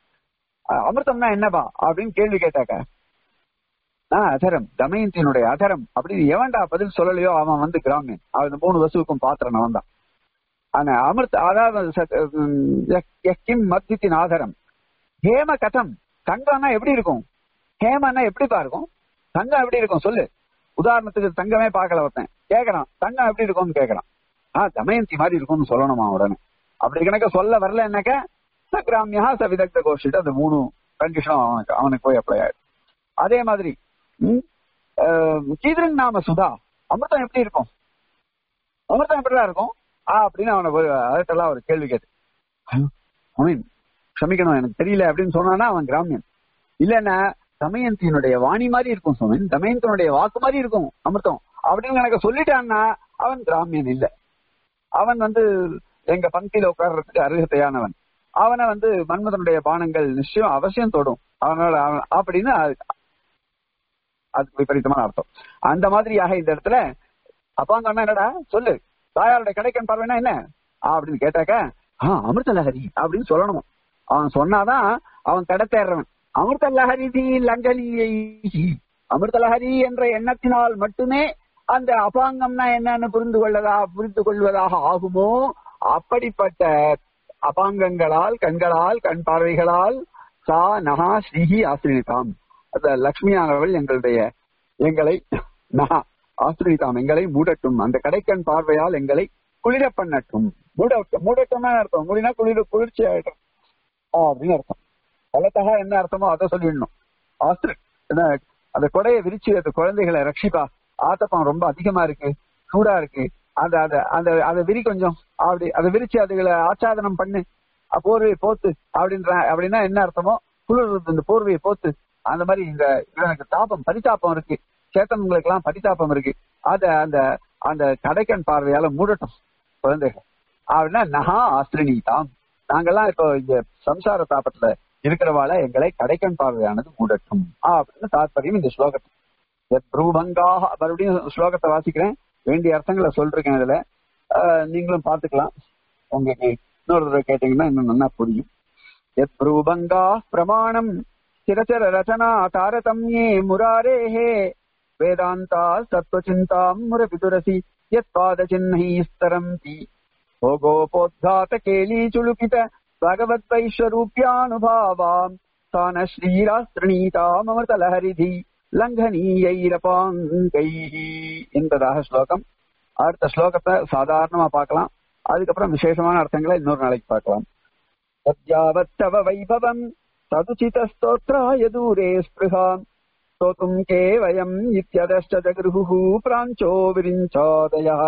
அஹ் அமிர்தம்னா என்னப்பா அப்படின்னு கேள்வி கேட்டாக்க ஆஹ் அதரம் தமயந்தியினுடைய அதரம் அப்படின்னு எவன்டா பதில் சொல்லலையோ அவன் வந்து கிராமியன் அவன் இந்த மூணு வசுவுக்கும் பாத்திரன் அவன் தான் ஆனா அமிர்த அதாவது சத்- உம், யக்- யக்கிம் மத்தித்தின் ஆதரம் ஹேம கதம் தங்கம்னா எப்படி இருக்கும் ஹேமன்னா எப்படிப்பா இருக்கும் தங்கம் எப்படி இருக்கும் சொல்லு உதாரணத்துக்கு தங்கமே பார்க்கல ஒருத்தன் கேக்குறான் தங்கம் எப்படி இருக்கும்னு கேக்குறான் ஆஹ் தமயந்தி மாதிரி இருக்கும்னு சொல்லணுமா உடனே அப்படி கணக்க சொல்ல வரல என்னக்க ச கிராமியா ச விதக்த கோஷிட்டு அந்த மூணு கண்டிஷனும் அவனுக்கு அவனுக்கு போய் அப்ளை ஆயிடும் அதே மாதிரி ம், ஆஹ், கீதரன் நாம சுதா அமிர்தம் எப்படி இருக்கும் அமிர்தம் எப்படிதான் இருக்கும் ஆ அப்படின்னு அவனை போய் அதட்டெல்லாம் ஒரு கேள்வி கேட்டு அமீன் க்ஷமிக்கணும் எனக்கு தெரியல அப்படின்னு சொன்னானா அவன் கிராமியன் இல்லன்னா தமயந்தியினுடைய வாணி மாதிரி இருக்கும் சுமன் தமயந்தினுடைய வாக்கு மாதிரி இருக்கும் அமிர்தம் அப்படின்னு எனக்கு சொல்லிட்டான்னா அவன் கிராமியன் இல்ல அவன் வந்து எங்க பங்கில உட்கார்றதுக்கு அருகதையானவன் அவனை வந்து மன்மதனுடைய பானங்கள் நிச்சயம் அவசியம் தொடும் அவனோட அவன் அப்படின்னு அது- அதுக்கு விபரீதமான அர்த்தம் அந்த மாதிரியாக இந்த இடத்துல அப்பாங்கன்னா என்னடா சொல்லு தாயாருடைய கடைக்கன் பார்வைனா என்ன ஆ, அப்படின்னு கேட்டாக்க ஆ அமிர்த லஹரி அப்படின்னு சொல்லணும் அவன் சொன்னாதான் அவன் கடை தேர்றவன் அமிர்த லஹரி தீ லங்கலியை அமிர்த லஹரி என்ற எண்ணத்தினால் மட்டுமே அந்த அபாங்கம்னா என்னன்னு புரிந்து கொள்ளதா புரிந்து கொள்வதாக ஆகுமோ அப்படிப்பட்ட அபாங்கங்களால் கண்களால் கண் பார்வைகளால் சா நகா ஸ்ரீஹி ஆசிரியதாம் அந்த லக்ஷ்மியானவள் எங்களுடைய எங்களை நகா ஆசிரியதாம் எங்களை மூடட்டும் அந்த கடைக்கண் பார்வையால் எங்களை குளிர பண்ணட்டும் மூட மூடட்டும்னா என்ன அர்த்தம் மூடினா குளிர் குளிர்ச்சி ஆயிடும் ஆ, அப்படின்னு அர்த்தம் பலத்தகா என்ன அர்த்தமோ அதை சொல்லிடணும் ஆஸ்திரி என்ன அந்த கொடையை விரிச்சு அந்த குழந்தைகளை ரட்சிப்பா ஆத்தப்பம் ரொம்ப அதிகமா இருக்கு சூடா இருக்கு அந்த அந்த அந்த அதை விரி கொஞ்சம் அப்படி அதை விரிச்சு அதுகளை ஆச்சாதனம் பண்ணு அ, போர்வையை போத்து அப்படின்ற அப்படின்னா என்ன அர்த்தமோ குளிர் இந்த போர்வையை போத்து அந்த மாதிரி இந்த எனக்கு தாபம் பரிதாபம் இருக்கு சேத்தன்களுக்கு எல்லாம் பரிதாபம் இருக்கு அத அந்த அந்த கடைக்கண் பார்வையால மூடட்டும் குழந்தைகள் அப்படின்னா நகா ஆஸ்திரினி தாம் நாங்கெல்லாம் இப்போ இங்க சம்சார தாபத்துல இருக்கிறவாள எங்களை கடைக்கண் பார்வையானது மூடட்டும் ஆ, அப்படின்னு தாத்பரியம் இந்த ஸ்லோகத்தில் பிரபங்காக மறுபடியும் ஸ்லோகத்தை வாசிக்கிறேன் வேண்டிய அர்த்தங்களை சொல்றேன் இதுல ஆஹ், நீங்களும் பார்த்துக்கலாம் உங்களுக்கு இன்னொரு தடவை கேட்டீங்கன்னா இன்னும் நல்லா புரியும் எத் பிரூபங்கா பிரமாணம் ஸ்திரச்சர ரச்சனா தாரதம்யே முராரேஹே வேதாந்தா சத்வச்சிந்தாம் முரபிதுரசி யத் பாத சின்னைஸ்தரந்தி भोगोपोद्घात केलीचुलुकित भगवद्वैश्वरूप्यानुभावाम् सा न श्रीरास्त्रणीताममृतलहरिधि லங்கனீயைரபாங்கை என்பதாக ஸ்லோகம் அடுத்த ஸ்லோகத்தை சாதாரணமா பார்க்கலாம் அதுக்கப்புறம் விசேஷமான அர்த்தங்களை இன்னொரு நாளைக்கு பார்க்கலாம் तद्यावत्तव वैभवम् तदुचितस्तोत्राय दूरे स्पृहा स्तोतुम् के वयम् इत्यदश्च जगृहुः प्राञ्चो विरिञ्चादयः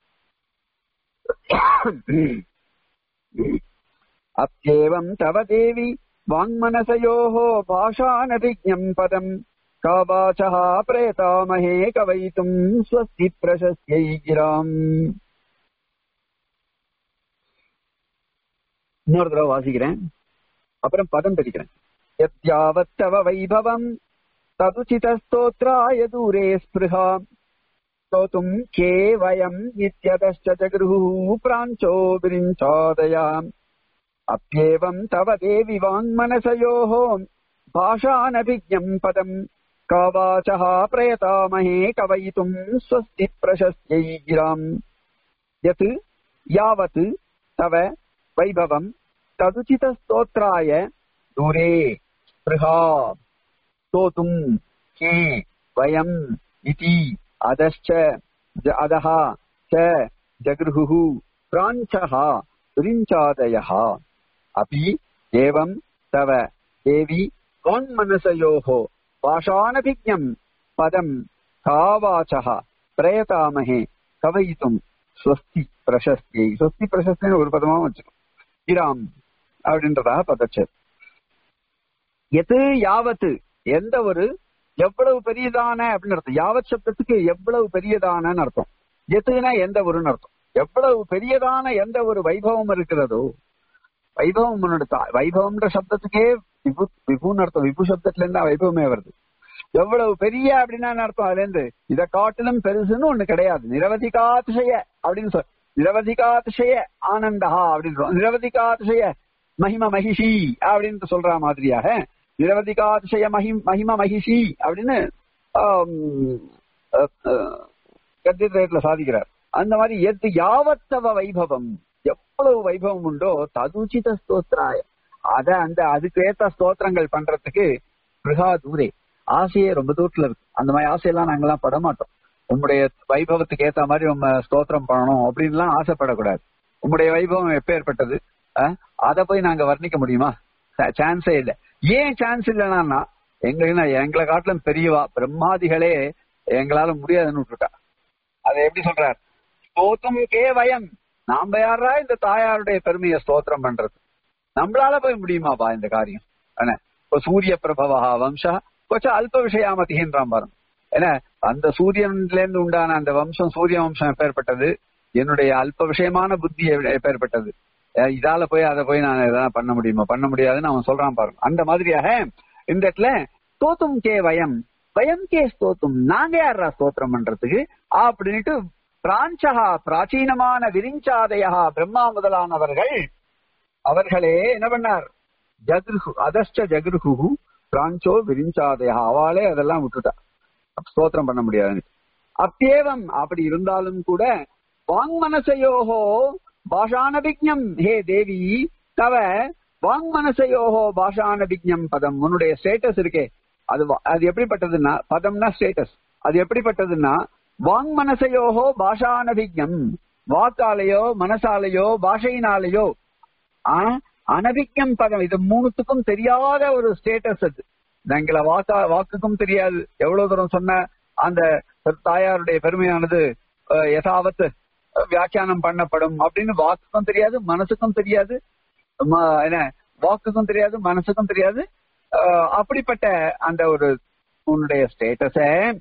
अत्येवम् तव देवि वाङ्मनसयोः भाषानभिज्ञम् पदम् का वाचः प्रेतामहे कवयितुम् स्वस्ति प्रशस्यै गिराम् இன்னொரு தடவை வாசிக்கிறேன் அப்புறம் பதம் பிரிக்கிறேன் யத்யாவத்தவ வைபவம் ததுச்சிதஸ்தோத்ராய தூரே ஸ்பிருஹா स्तोतुम् के वयम् इत्यतश्च जगृहुः प्राञ्चो विरिञ्चादयाम् अप्येवम् तव देवि वाङ्मनसयोः भाषानभिज्ञम् पदम् का वाचः प्रयतामहे कवयितुम् स्वस्ति प्रशस्त्यै गिराम् यत् यावत् तव वैभवम् तदुचितस्तोत्राय दूरे स्पृहा स्तोतुम् के वयम् इति अधश्च ज- अधः च जगृहुः प्राञ्चः रिञ्चादयः अपि एवम् तव देवी वाङ्मनसयोः पाषाणभिज्ञम् पदम् का वाचः प्रयतामहे कवयितुम् ஸ்வஸ்தி பிரசஸ்தியை ஸ்வஸ்தி பிரசஸ்தின்னு ஒரு பதமா வச்சுக்கணும் இராம் அப்படின்றதாக பதச்சது எது யாவத்து எந்த ஒரு எவ்வளவு பெரியதான அப்படின்னு அர்த்தம் யாவத் சப்தத்துக்கு எவ்வளவு பெரியதான அர்த்தம் எதுனா எந்த ஒருன்னு அர்த்தம் எவ்வளவு பெரியதான எந்த ஒரு வைபவம் இருக்கிறதோ வைபவம் முன்னெடுத்தா வைபவம்ன்ற சப்தத்துக்கே விபு விபுன்னு அர்த்தம் விபு சப்தத்துல இருந்தா வைபவமே வருது எவ்வளவு பெரிய அப்படின்னா என்ன அர்த்தம் அதுல இருந்து இதை காட்டிலும் பெருசுன்னு ஒண்ணு கிடையாது நிரவதிகாதிசய அப்படின்னு சொல் நிரவதிகாதிசய ஆனந்தா அப்படின்னு சொல்றோம். நிரவதிகாதிசய மகிம மகிஷி அப்படின்னு சொல்ற மாதிரியாக நிரவதிகாதிசய மகிம் மகிம மகிஷி அப்படின்னு ஆம், அஹ், அஹ், கத்திரத்துல சாதிக்கிறார் அந்த மாதிரி எது யாவத்தவ வைபவம் எவ்வளவு வைபவம் உண்டோ ததுச்சித ஸ்தோத்திராய அத அந்த அதுக்கு ஏத்த ஸ்தோத்திரங்கள் பண்றதுக்கு பிருகா தூரே ஆசையே ரொம்ப தூரத்துல இருக்கு அந்த மாதிரி ஆசையெல்லாம் நாங்கெல்லாம் பட மாட்டோம் உம்முடைய வைபவத்துக்கு ஏத்த மாதிரி உங்க ஸ்தோத்திரம் பண்ணணும் அப்படின்லாம் ஆசைப்படக்கூடாது உம்முடைய வைபவம் எப்பேற்பட்டது அஹ், அதை போய் நாங்க வர்ணிக்க முடியுமா சான்ஸே இல்லை ஏன் சான்ஸ் இல்லைன்னா எங்களுக்கு எங்களை காட்டிலும் பெரியவா பிரம்மாதிகளே எங்களால முடியாதுன்னு விட்டுட்டா அதை எப்படி சொல்றார் ஸ்தோத்திரம் கே வயம் நாம யாரா இந்த தாயாருடைய பெருமையை ஸ்தோத்திரம் பண்றது நம்மளால போய் முடியுமாப்பா இந்த காரியம் என்ன இப்போ சூரிய பிரபவா வம்சா கொஞ்சம் அல்ப விஷயாமதிகின்றான் பாருங்க ஏன்னா அந்த சூரியன்ல இருந்து உண்டான அந்த வம்சம் சூரிய வம்சம் எப்பேற்பட்டது என்னுடைய அல்ப விஷயமான புத்தி எ- எப்பேற்பட்டது அஹ் இதால போய் அதை போய் நான் எதாவது பண்ண முடியுமா பண்ண முடியாதுன்னு அவன் சொல்றான் பாருங்க அந்த மாதிரியாக இந்த இடத்துல ஸ்தோத்தும் கே வயம் வயம் கே ஸ்தோத்தும் நாங்க யாரா ஸ்தோத்திரம் பண்றதுக்கு அப்படின்ட்டு பிராஞ்சகா பிராச்சீனமான விரிஞ்சாதையா பிரம்மா முதலானவர்கள் அவர்களே என்ன பண்ணார் ஜக்ருஹு அதஷ்ட ஜக்ருஹு பிராஞ்சோ விரிஞ்சாதையா அவளே அதெல்லாம் விட்டுட்டா ஸ்தோத்திரம் பண்ண முடியாது அத்தேவம் அப்படி இருந்தாலும் கூட வாங்மனசையோகோ பாஷானபிக்ஞம் ஹே தேவி தவ வாங்மனசையோகோ பாஷானபிக்ஞம் பதம் உன்னுடைய ஸ்டேட்டஸ் இருக்கே அது வா- அது எப்படிப்பட்டதுன்னா பதம்னா ஸ்டேட்டஸ் அது எப்படிப்பட்டதுன்னா வாங்மனசையோகோ பாஷானபிக்ஞம் வாக்காலேயோ மனசாலேயோ பாஷையினாலேயோ ஆ, அனபிக்கம் பதம் இது மூணுத்துக்கும் தெரியாத ஒரு ஸ்டேட்டஸ் அது எங்களை வாக்கா வாக்குக்கும் தெரியாது எவ்வளவு தூரம் சொன்ன அந்த தாயாருடைய பெருமையானது அஹ், யதாவத் அஹ், வியாக்கியானம் பண்ணப்படும் அப்படின்னு வாக்குக்கும் தெரியாது மனசுக்கும் தெரியாது ம- என்ன வாக்குக்கும் தெரியாது மனசுக்கும் தெரியாது அஹ், அப்படிப்பட்ட அந்த ஒரு உன்னுடைய ஸ்டேட்டஸ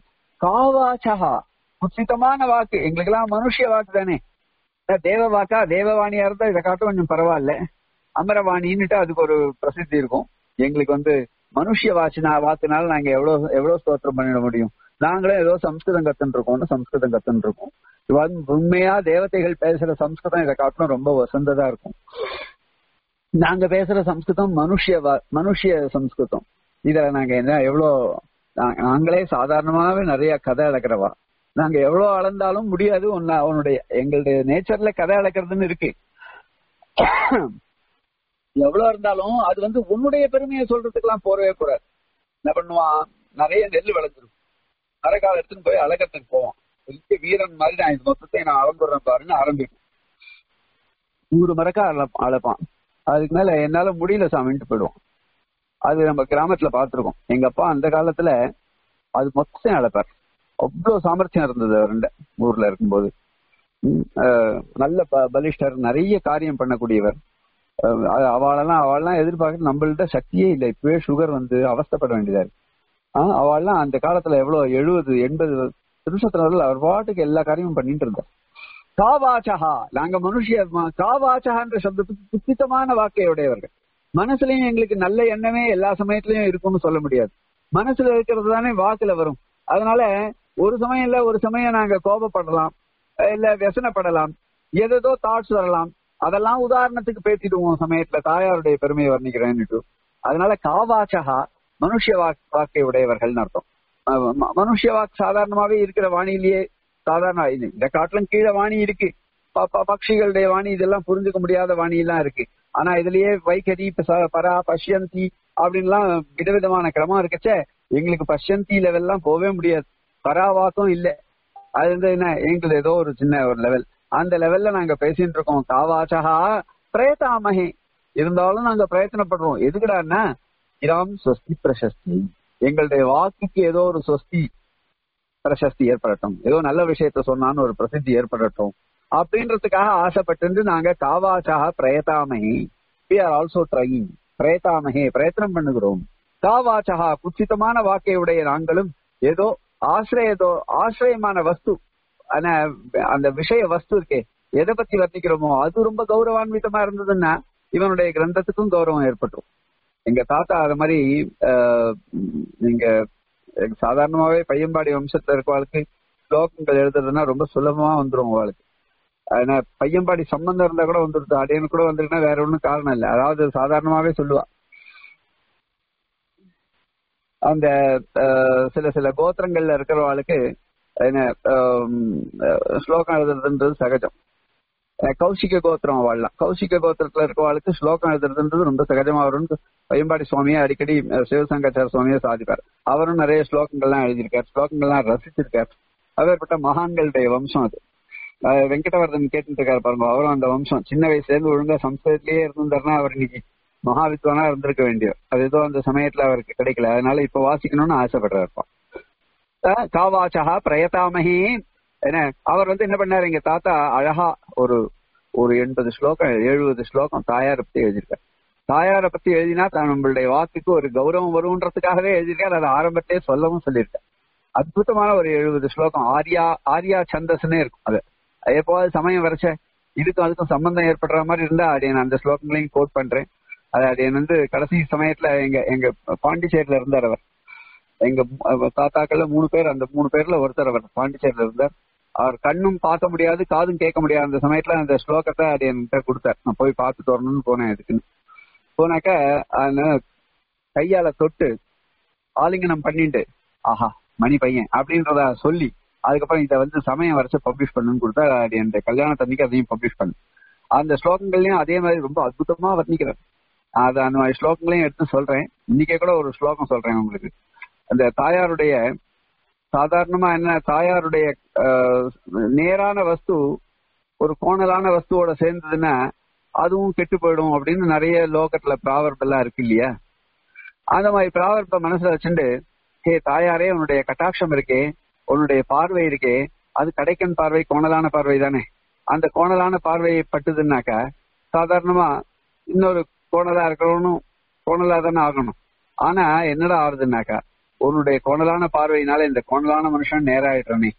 காவாச்சகா உச்சிதமான வாக்கு எங்களுக்கெல்லாம் மனுஷிய வாக்கு தானே அஹ் தேவ வாக்கா தேவவாணியா இருந்தா இதை காட்டும் கொஞ்சம் பரவாயில்ல அமரவாணின்னுட்டு அதுக்கு ஒரு பிரசித்தி இருக்கும் எங்களுக்கு வந்து மனுஷிய வாச்சினா வாக்குனால நாங்க எவ்வளவு எவ்வளவு ஸ்தோத்திரம் பண்ணிட முடியும் நாங்களும் ஏதோ சம்ஸ்கிருதம் கத்துன்னு இருக்கோம்னு சம்ஸ்கிருதம் கத்துன்னு இருக்கோம் இது வந்து உண்மையா தேவதைகள் பேசுற சம்ஸ்கிருதம் இதை காட்டிலும் ரொம்ப வசந்ததா இருக்கும் நாங்க பேசுற சம்ஸ்கிருதம் மனுஷிய வா- மனுஷிய சம்ஸ்கிருதம் இத நாங்க என்ன எவ்வளோ நா- நாங்களே சாதாரணமாவே நிறைய கதை அளக்கிறவா நாங்க எவ்வளவு அளந்தாலும் முடியாது ஒன்னா அவனுடைய எங்களுடைய நேச்சர்ல கதை அளக்கிறதுன்னு இருக்கு எவ்வளவு இருந்தாலும் அது வந்து உன்னுடைய பெருமையை சொல்றதுக்கெல்லாம் போறவே கூடாது என்ன பண்ணுவான் நிறைய நெல் விளைஞ்சிருக்கும் மரக்கால் எடுத்துன்னு போய் அழகத்துக்கு போவோம் பெரிய வீரன் மாதிரி நான் இது மொத்தத்தை நான் அளந்துடுறேன் பாருன்னு ஆரம்பிக்கும் நூறு மரக்கா அள- அளப்பான் அதுக்கு மேல என்னால முடியல சாமின்ட்டு போயிடுவோம் அது நம்ம கிராமத்துல பார்த்திருக்கோம் எங்க அப்பா அந்த காலத்துல அது மொத்தம் அளப்பார் அவ்வளவு சாமர்த்தியம் இருந்தது அவருண்ட ஊர்ல இருக்கும்போது உம், அஹ், நல்ல ப- பலிஷ்டர் நிறைய காரியம் பண்ணக்கூடியவர் அஹ், அ- அவளெல்லாம் அவளெல்லாம் எதிர்பார்க்க நம்மள்ட்ட சக்தியே இல்லை இப்பவே சுகர் வந்து அவஸ்தைப்பட வேண்டியதா இருக்கு ஆஹ் அவள்லாம் அந்த காலத்துல எவ்வளவு எழுபது எண்பது திருஷத்தினர்கள் அவர் பாட்டுக்கு எல்லா காரியமும் பண்ணிட்டு இருந்தார் காவாச்சகா நாங்க மனுஷிய ம- காவாச்சகான்ற சப்தத்துக்கு குத்தித்தமான வாக்கை உடையவர்கள் மனசுலயும் எங்களுக்கு நல்ல எண்ணமே எல்லா சமயத்திலயும் இருக்கும்னு சொல்ல முடியாது மனசுல இருக்கிறது தானே வாக்குல வரும் அதனால ஒரு சமயம் இல்ல ஒரு சமயம் நாங்க கோபப்படலாம் இல்ல व्यசனப்படலாம் ஏதேதோ தாட்ஸ் வரலாம் அதெல்லாம் உதாரணத்துக்கு பேசிடுவோம் சமயத்துல தாயாருடைய பெருமையை வர்ணிக்கிறேன்னுட்டு அதனால காவாச்சகா மனுஷ வாக் வாக்கை உடையவர்கள்னு அர்த்தம் அஹ் ம- மனுஷ வாக் சாதாரணமாவே இருக்கிற வாணியிலேயே சாதாரண இது இந்த காட்டிலும் கீழே வாணி இருக்கு ப- ப- பட்சிகளுடைய வாணி இதெல்லாம் புரிஞ்சுக்க முடியாத வாணி எல்லாம் இருக்கு ஆனா இதுலயே வைகரி பச- பரா பஷ்யந்தி அப்படின்லாம் விதவிதமான கிரமம் இருக்கச்சே எங்களுக்கு பஷ்யந்தி லெவல்லாம் போவே முடியாது பராவாக்கம் இல்ல அது வந்து என்ன எங்களுக்கு ஏதோ ஒரு சின்ன ஒரு லெவல் அந்த லெவல்ல நாங்க பேசிட்டு இருக்கோம் காவாச்சகா பிரயத்தாமகே இருந்தாலும் நாங்க பிரயத்தனப்படுறோம் எதுக்குடான்னா இராம் ஸ்வஸ்தி பிரசஸ்தி எங்களுடைய வாக்குக்கு ஏதோ ஒரு ஸ்வஸ்தி பிரசஸ்தி ஏற்படட்டும் ஏதோ நல்ல விஷயத்த சொன்னான்னு ஒரு பிரசித்தி ஏற்படட்டும் அப்படின்றதுக்காக ஆசைப்பட்டு நாங்க காவாச்சாக பிரயத்தாமகே வி ஆர் ஆல்சோ ட்ரைங் பிரயத்தாமகே பிரயத்தனம் பண்ணுகிறோம் காவாச்சகா குச்சிதமான வாக்கை உடைய நாங்களும் ஏதோ ஆசிரியதோ ஆசிரியமான வஸ்து ஆனா அந்த விஷய வஸ்து இருக்கே எதை பத்தி வர்ணிக்கிறோமோ அது ரொம்ப கௌரவான்விதமா இருந்ததுன்னா இவனுடைய கிரந்தத்துக்கும் கௌரவம் ஏற்பட்டுரும் எங்க தாத்தா அது மாதிரி ஆஹ், உம், நீங்க சாதாரணமாவே பையன்பாடி வம்சத்துல இருக்கவாளுக்கு ஸ்லோகங்கள் எழுதுறதுன்னா ரொம்ப சுலபமா வந்துரும் அவளுக்கு ஆனா பையன்பாடி சம்பந்தம் இருந்தா கூட வந்துருது அடையனு கூட வந்திருக்குன்னா வேற ஒண்ணும் காரணம் இல்லை அதாவது சாதாரணமாவே சொல்லுவா அந்த ஆஹ், சில சில கோத்திரங்கள்ல இருக்கிறவாளுக்கு என்ன ஆம், ஆஹ், ஸ்லோகம் எழுதுறதுன்றது சகஜம் அஹ், கௌசிக கோத்திரம் வாழலாம் கௌசிக கோத்திரத்துல இருக்கவாளுக்கு ஸ்லோகம் எழுதுறதுன்றது ரொம்ப சகஜமா வரும்னு பையன்பாடி சுவாமியை அடிக்கடி அஹ், சிவசங்கராச்சார சுவாமியை சாதிப்பார் அவரும் நிறைய ஸ்லோகங்கள்லாம் எழுதியிருக்கார் ஸ்லோகங்கள்லாம் ரசிச்சிருக்கார் அப்பேற்பட்ட மகான்களுடைய வம்சம் அது அஹ், வெங்கடவர்தன் கேட்டுட்டு இருக்காரு பாருங்க அவரும் அந்த வம்சம் சின்ன வயசுல இருந்து ஒழுங்கா சம்ஸ்கிருதத்திலேயே இருந்திருந்தாருன்னா அவர் இன்னைக்கு மகாவித்வானா இருந்திருக்க வேண்டியவர் அது ஏதோ அந்த சமயத்துல அவருக்கு கிடைக்கல அதனால இப்ப வாசிக்கணும்னு ஆசைப்படுறாருப்பா அஹ், காவாச்சகா பிரயதாமகி என்ன அவர் வந்து என்ன பண்ணாரு எங்க தாத்தா அழகா ஒரு ஒரு எண்பது ஸ்லோகம் எழுபது ஸ்லோகம் தாயாரை பத்தி எழுதியிருக்காரு தாயாரை பத்தி எழுதினா தான் நம்மளுடைய வாக்குக்கு ஒரு கௌரவம் வரும்ன்றதுக்காகவே எழுதியிருக்காரு அதை ஆரம்பத்திலே சொல்லவும் சொல்லியிருக்காரு அற்புதமான ஒரு எழுபது ஸ்லோகம் ஆர்யா ஆர்யா சந்தஸ்னே இருக்கும் அது எப்போது சமயம் வரைச்ச இதுக்கும் அதுக்கும் சம்பந்தம் ஏற்படுற மாதிரி இருந்தா அது நான் அந்த ஸ்லோகங்களையும் கோட் பண்றேன் அது அது வந்து கடைசி சமயத்துல எங்க எங்க பாண்டிச்சேரியில இருந்தார் அவர் எங்க மு- தாத்தாக்கள்ல மூணு பேர் அந்த மூணு பேர்ல ஒருத்தர் அவர் பாண்டிச்சேரியில இருந்தார் அவர் கண்ணும் பார்க்க முடியாது காதும் கேட்க முடியாது அந்த சமயத்துல அந்த ஸ்லோகத்தை அது என்கிட்ட கொடுத்தார் நான் போய் பார்த்துட்டு வரணும்னு போனேன் அதுக்குன்னு போனாக்க அந்த கையால தொட்டு ஆலிங்கனம் பண்ணிட்டு ஆஹா மணி பையன் அப்படின்றத சொல்லி அதுக்கப்புறம் இதை வந்து சமயம் வரைச்சு பப்ளிஷ் பண்ணுன்னு கொடுத்தா அது என் கல்யாணத்தன்னைக்கு அதையும் பப்ளிஷ் பண்ணு அந்த ஸ்லோகங்கள்லயும் அதே மாதிரி ரொம்ப அற்புதமா வர்ணிக்கிறார் அது அந்த மாதிரி ஸ்லோகங்களையும் எடுத்து சொல்றேன் இன்னைக்கே கூட ஒரு ஸ்லோகம் சொல்றேன் உங்களுக்கு அந்த தாயாருடைய சாதாரணமா என்ன தாயாருடைய ஆஹ், நேரான வஸ்து ஒரு கோணலான வஸ்துவோட சேர்ந்ததுன்னா அதுவும் கெட்டு போயிடும் அப்படின்னு நிறைய லோகத்துல ப்ராவர்பெல்லாம் இருக்கு இல்லையா அந்த மாதிரி ப்ராவர்ப மனசுல வச்சுட்டு ஹே தாயாரே உன்னுடைய கட்டாட்சம் இருக்கே உன்னுடைய பார்வை இருக்கே அது கடைக்கன் பார்வை கோணலான பார்வை தானே அந்த கோணலான பார்வையை பட்டுதுன்னாக்கா சாதாரணமா இன்னொரு கோணலா இருக்கிறவனும் கோணலா தானே ஆகணும் ஆனா என்னடா ஆகுதுன்னாக்கா உன்னுடைய கோணலான பார்வையினால இந்த கோணலான மனுஷன் நேராயிடுறனே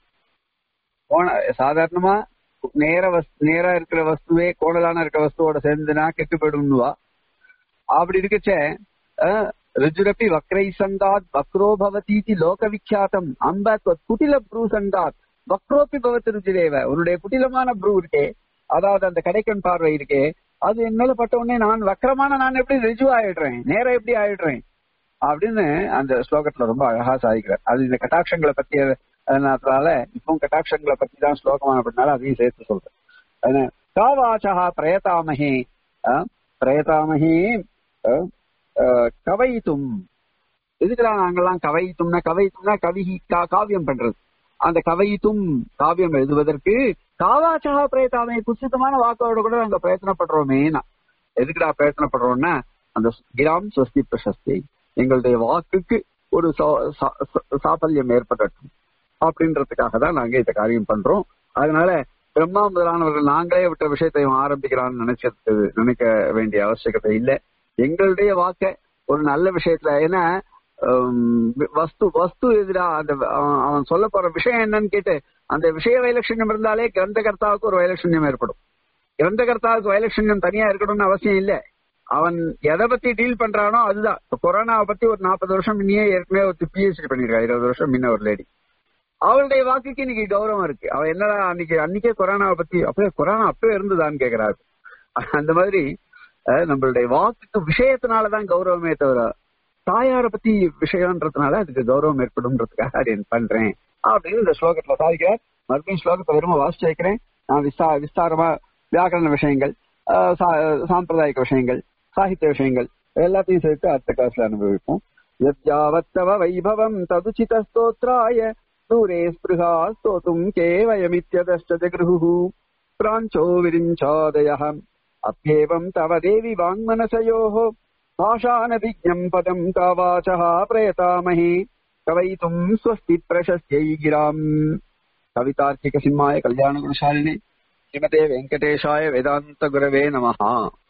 கோண சாதாரணமா நேர வஸ் நேரா இருக்கிற வஸ்துவே கோணலான இருக்கிற வஸ்துவோட சேர்ந்துனா கெட்டு போயிடும்னுவா அப்படி இருக்கச்சே அஹ், ருஜுரப்பி வக்ரை சந்தாத் வக்ரோ பவதீதி லோக விக்யாத்தம் அம்ப குட்டில ப்ரூ சந்தாத் வக்ரோப்பி பவத்து ருஜுரேவ உன்னுடைய குட்டிலமான ப்ரூ இருக்கே அதாவது அந்த கடைக்கண் பார்வை இருக்கே அது என் மேல பட்ட உடனே நான் வக்கரமான நான் எப்படி ரிஜு ஆயிடுறேன் நேரா எப்படி ஆயிடுறேன் அப்படின்னு அந்த ஸ்லோகத்துல ரொம்ப அழகா சாதிக்கிறார் அது இந்த கட்டாட்சங்களை பத்தி அதனால இப்போ கட்டாட்சங்களை பத்தி தான் ஸ்லோகமான அப்படின்னால அதையும் சேர்த்து சொல்றேன் அதனால, காவாச்சா பிரயதாமகே அஹ், பிரயதாமகே அஹ், அஹ், கவயித்தும் எதுக்குடா நாங்கெல்லாம் கவைத்தும்னா கவைத்தும்னா கவி கா- காவியம் பண்றது அந்த கவைத்தும் காவியம் எழுதுவதற்கு காவாச்சா பிரயத்தாமை குசிதமான வாக்கோட கூட நாங்க பிரயத்தனப்படுறோமேனா எதுக்குடா பிரயத்தனப்படுறோம்னா அந்த கிராம் ஸ்வஸ்தி பிரசஸ்தி எங்களுடைய வாக்குக்கு ஒரு சா- சா- சா- சாபல்யம் ஏற்படட்டும் அப்படின்றதுக்காக தான் நாங்க இந்த காரியம் பண்றோம் அதனால பிரம்மா முதலானவர்கள் நாங்களே விட்ட விஷயத்தை இவன் ஆரம்பிக்கிறான்னு நினைச்சது நினைக்க வேண்டிய அவசியகத்தை இல்லை எங்களுடைய வாக்க ஒரு நல்ல விஷயத்துல ஏன்னா ஹம், வஸ்து வஸ்து எதிரா அந்த அவன் அவன் சொல்ல போற விஷயம் என்னன்னு கேட்டு அந்த விஷய வைலட்சண்யம் இருந்தாலே கிரந்தகர்த்தாவுக்கு ஒரு வைலட்சண்யம் ஏற்படும் கிரந்தகர்த்தாவுக்கு வைலட்சண்யம் தனியா இருக்கணும்னு அவசியம் இல்ல அவன் எதை பத்தி டீல் பண்றானோ அதுதான் இப்ப கொரோனாவை பத்தி ஒரு நாற்பது வருஷம் முன்னே ஏற்கனவே ஒரு பிஹெச்டி பண்ணிருக்கா இருபது வருஷம் முன்ன ஒரு லேடி அவளுடைய வாக்குக்கு இன்னைக்கு கௌரவம் இருக்கு அவ என்னடா அன்னைக்கு அன்னைக்கே கொரோனாவை பத்தி அப்படியே கொரோனா அப்பவே இருந்ததான்னு கேக்குறாரு அந்த மாதிரி அஹ், நம்மளுடைய வாக்குக்கு விஷயத்தினாலதான் கௌரவமே தவிர தாயார பத்தி விஷயம்ன்றதுனால அதுக்கு கௌரவம் ஏற்படும்ன்றதுக்காக அது என்ன பண்றேன் அப்படின்னு இந்த ஸ்லோகத்துல சாதிக்கிறார் மறுபடியும் ஸ்லோகத்தை வெறும வாசிச்சு வைக்கிறேன் நான் விஸ்தா விஸ்தாரமா வியாக்கரண விஷயங்கள் ஆஹ் சா- சாம்பிரதாயிக விஷயங்கள் சாகித்ய விஷயங்கள் எல்லாத்தையும் சேர்த்து அடுத்த கிளாஸ்ல அனுபவிப்போம் யத்யாவத்தவ வைபவம் ததுச்சித ஸ்தோத்ராய தூரே ஸ்பிருகா ஸ்தோத்தும் கேவயமித்யதஷ்ட ஜகிருஹு பிராஞ்சோ விரிஞ்சாதயः அப்யேவம் தவ தேவி வாங்மனசயோः भाषानभिज्ञम् पदम् का वाचः प्रयतामहे कवयितुम् स्वस्ति प्रशस्त्यै गिराम् कवितार्किकसिंहाय कल्याणगुणशालिने श्रीमते वेङ्कटेशाय वेदान्तगुरवे नमः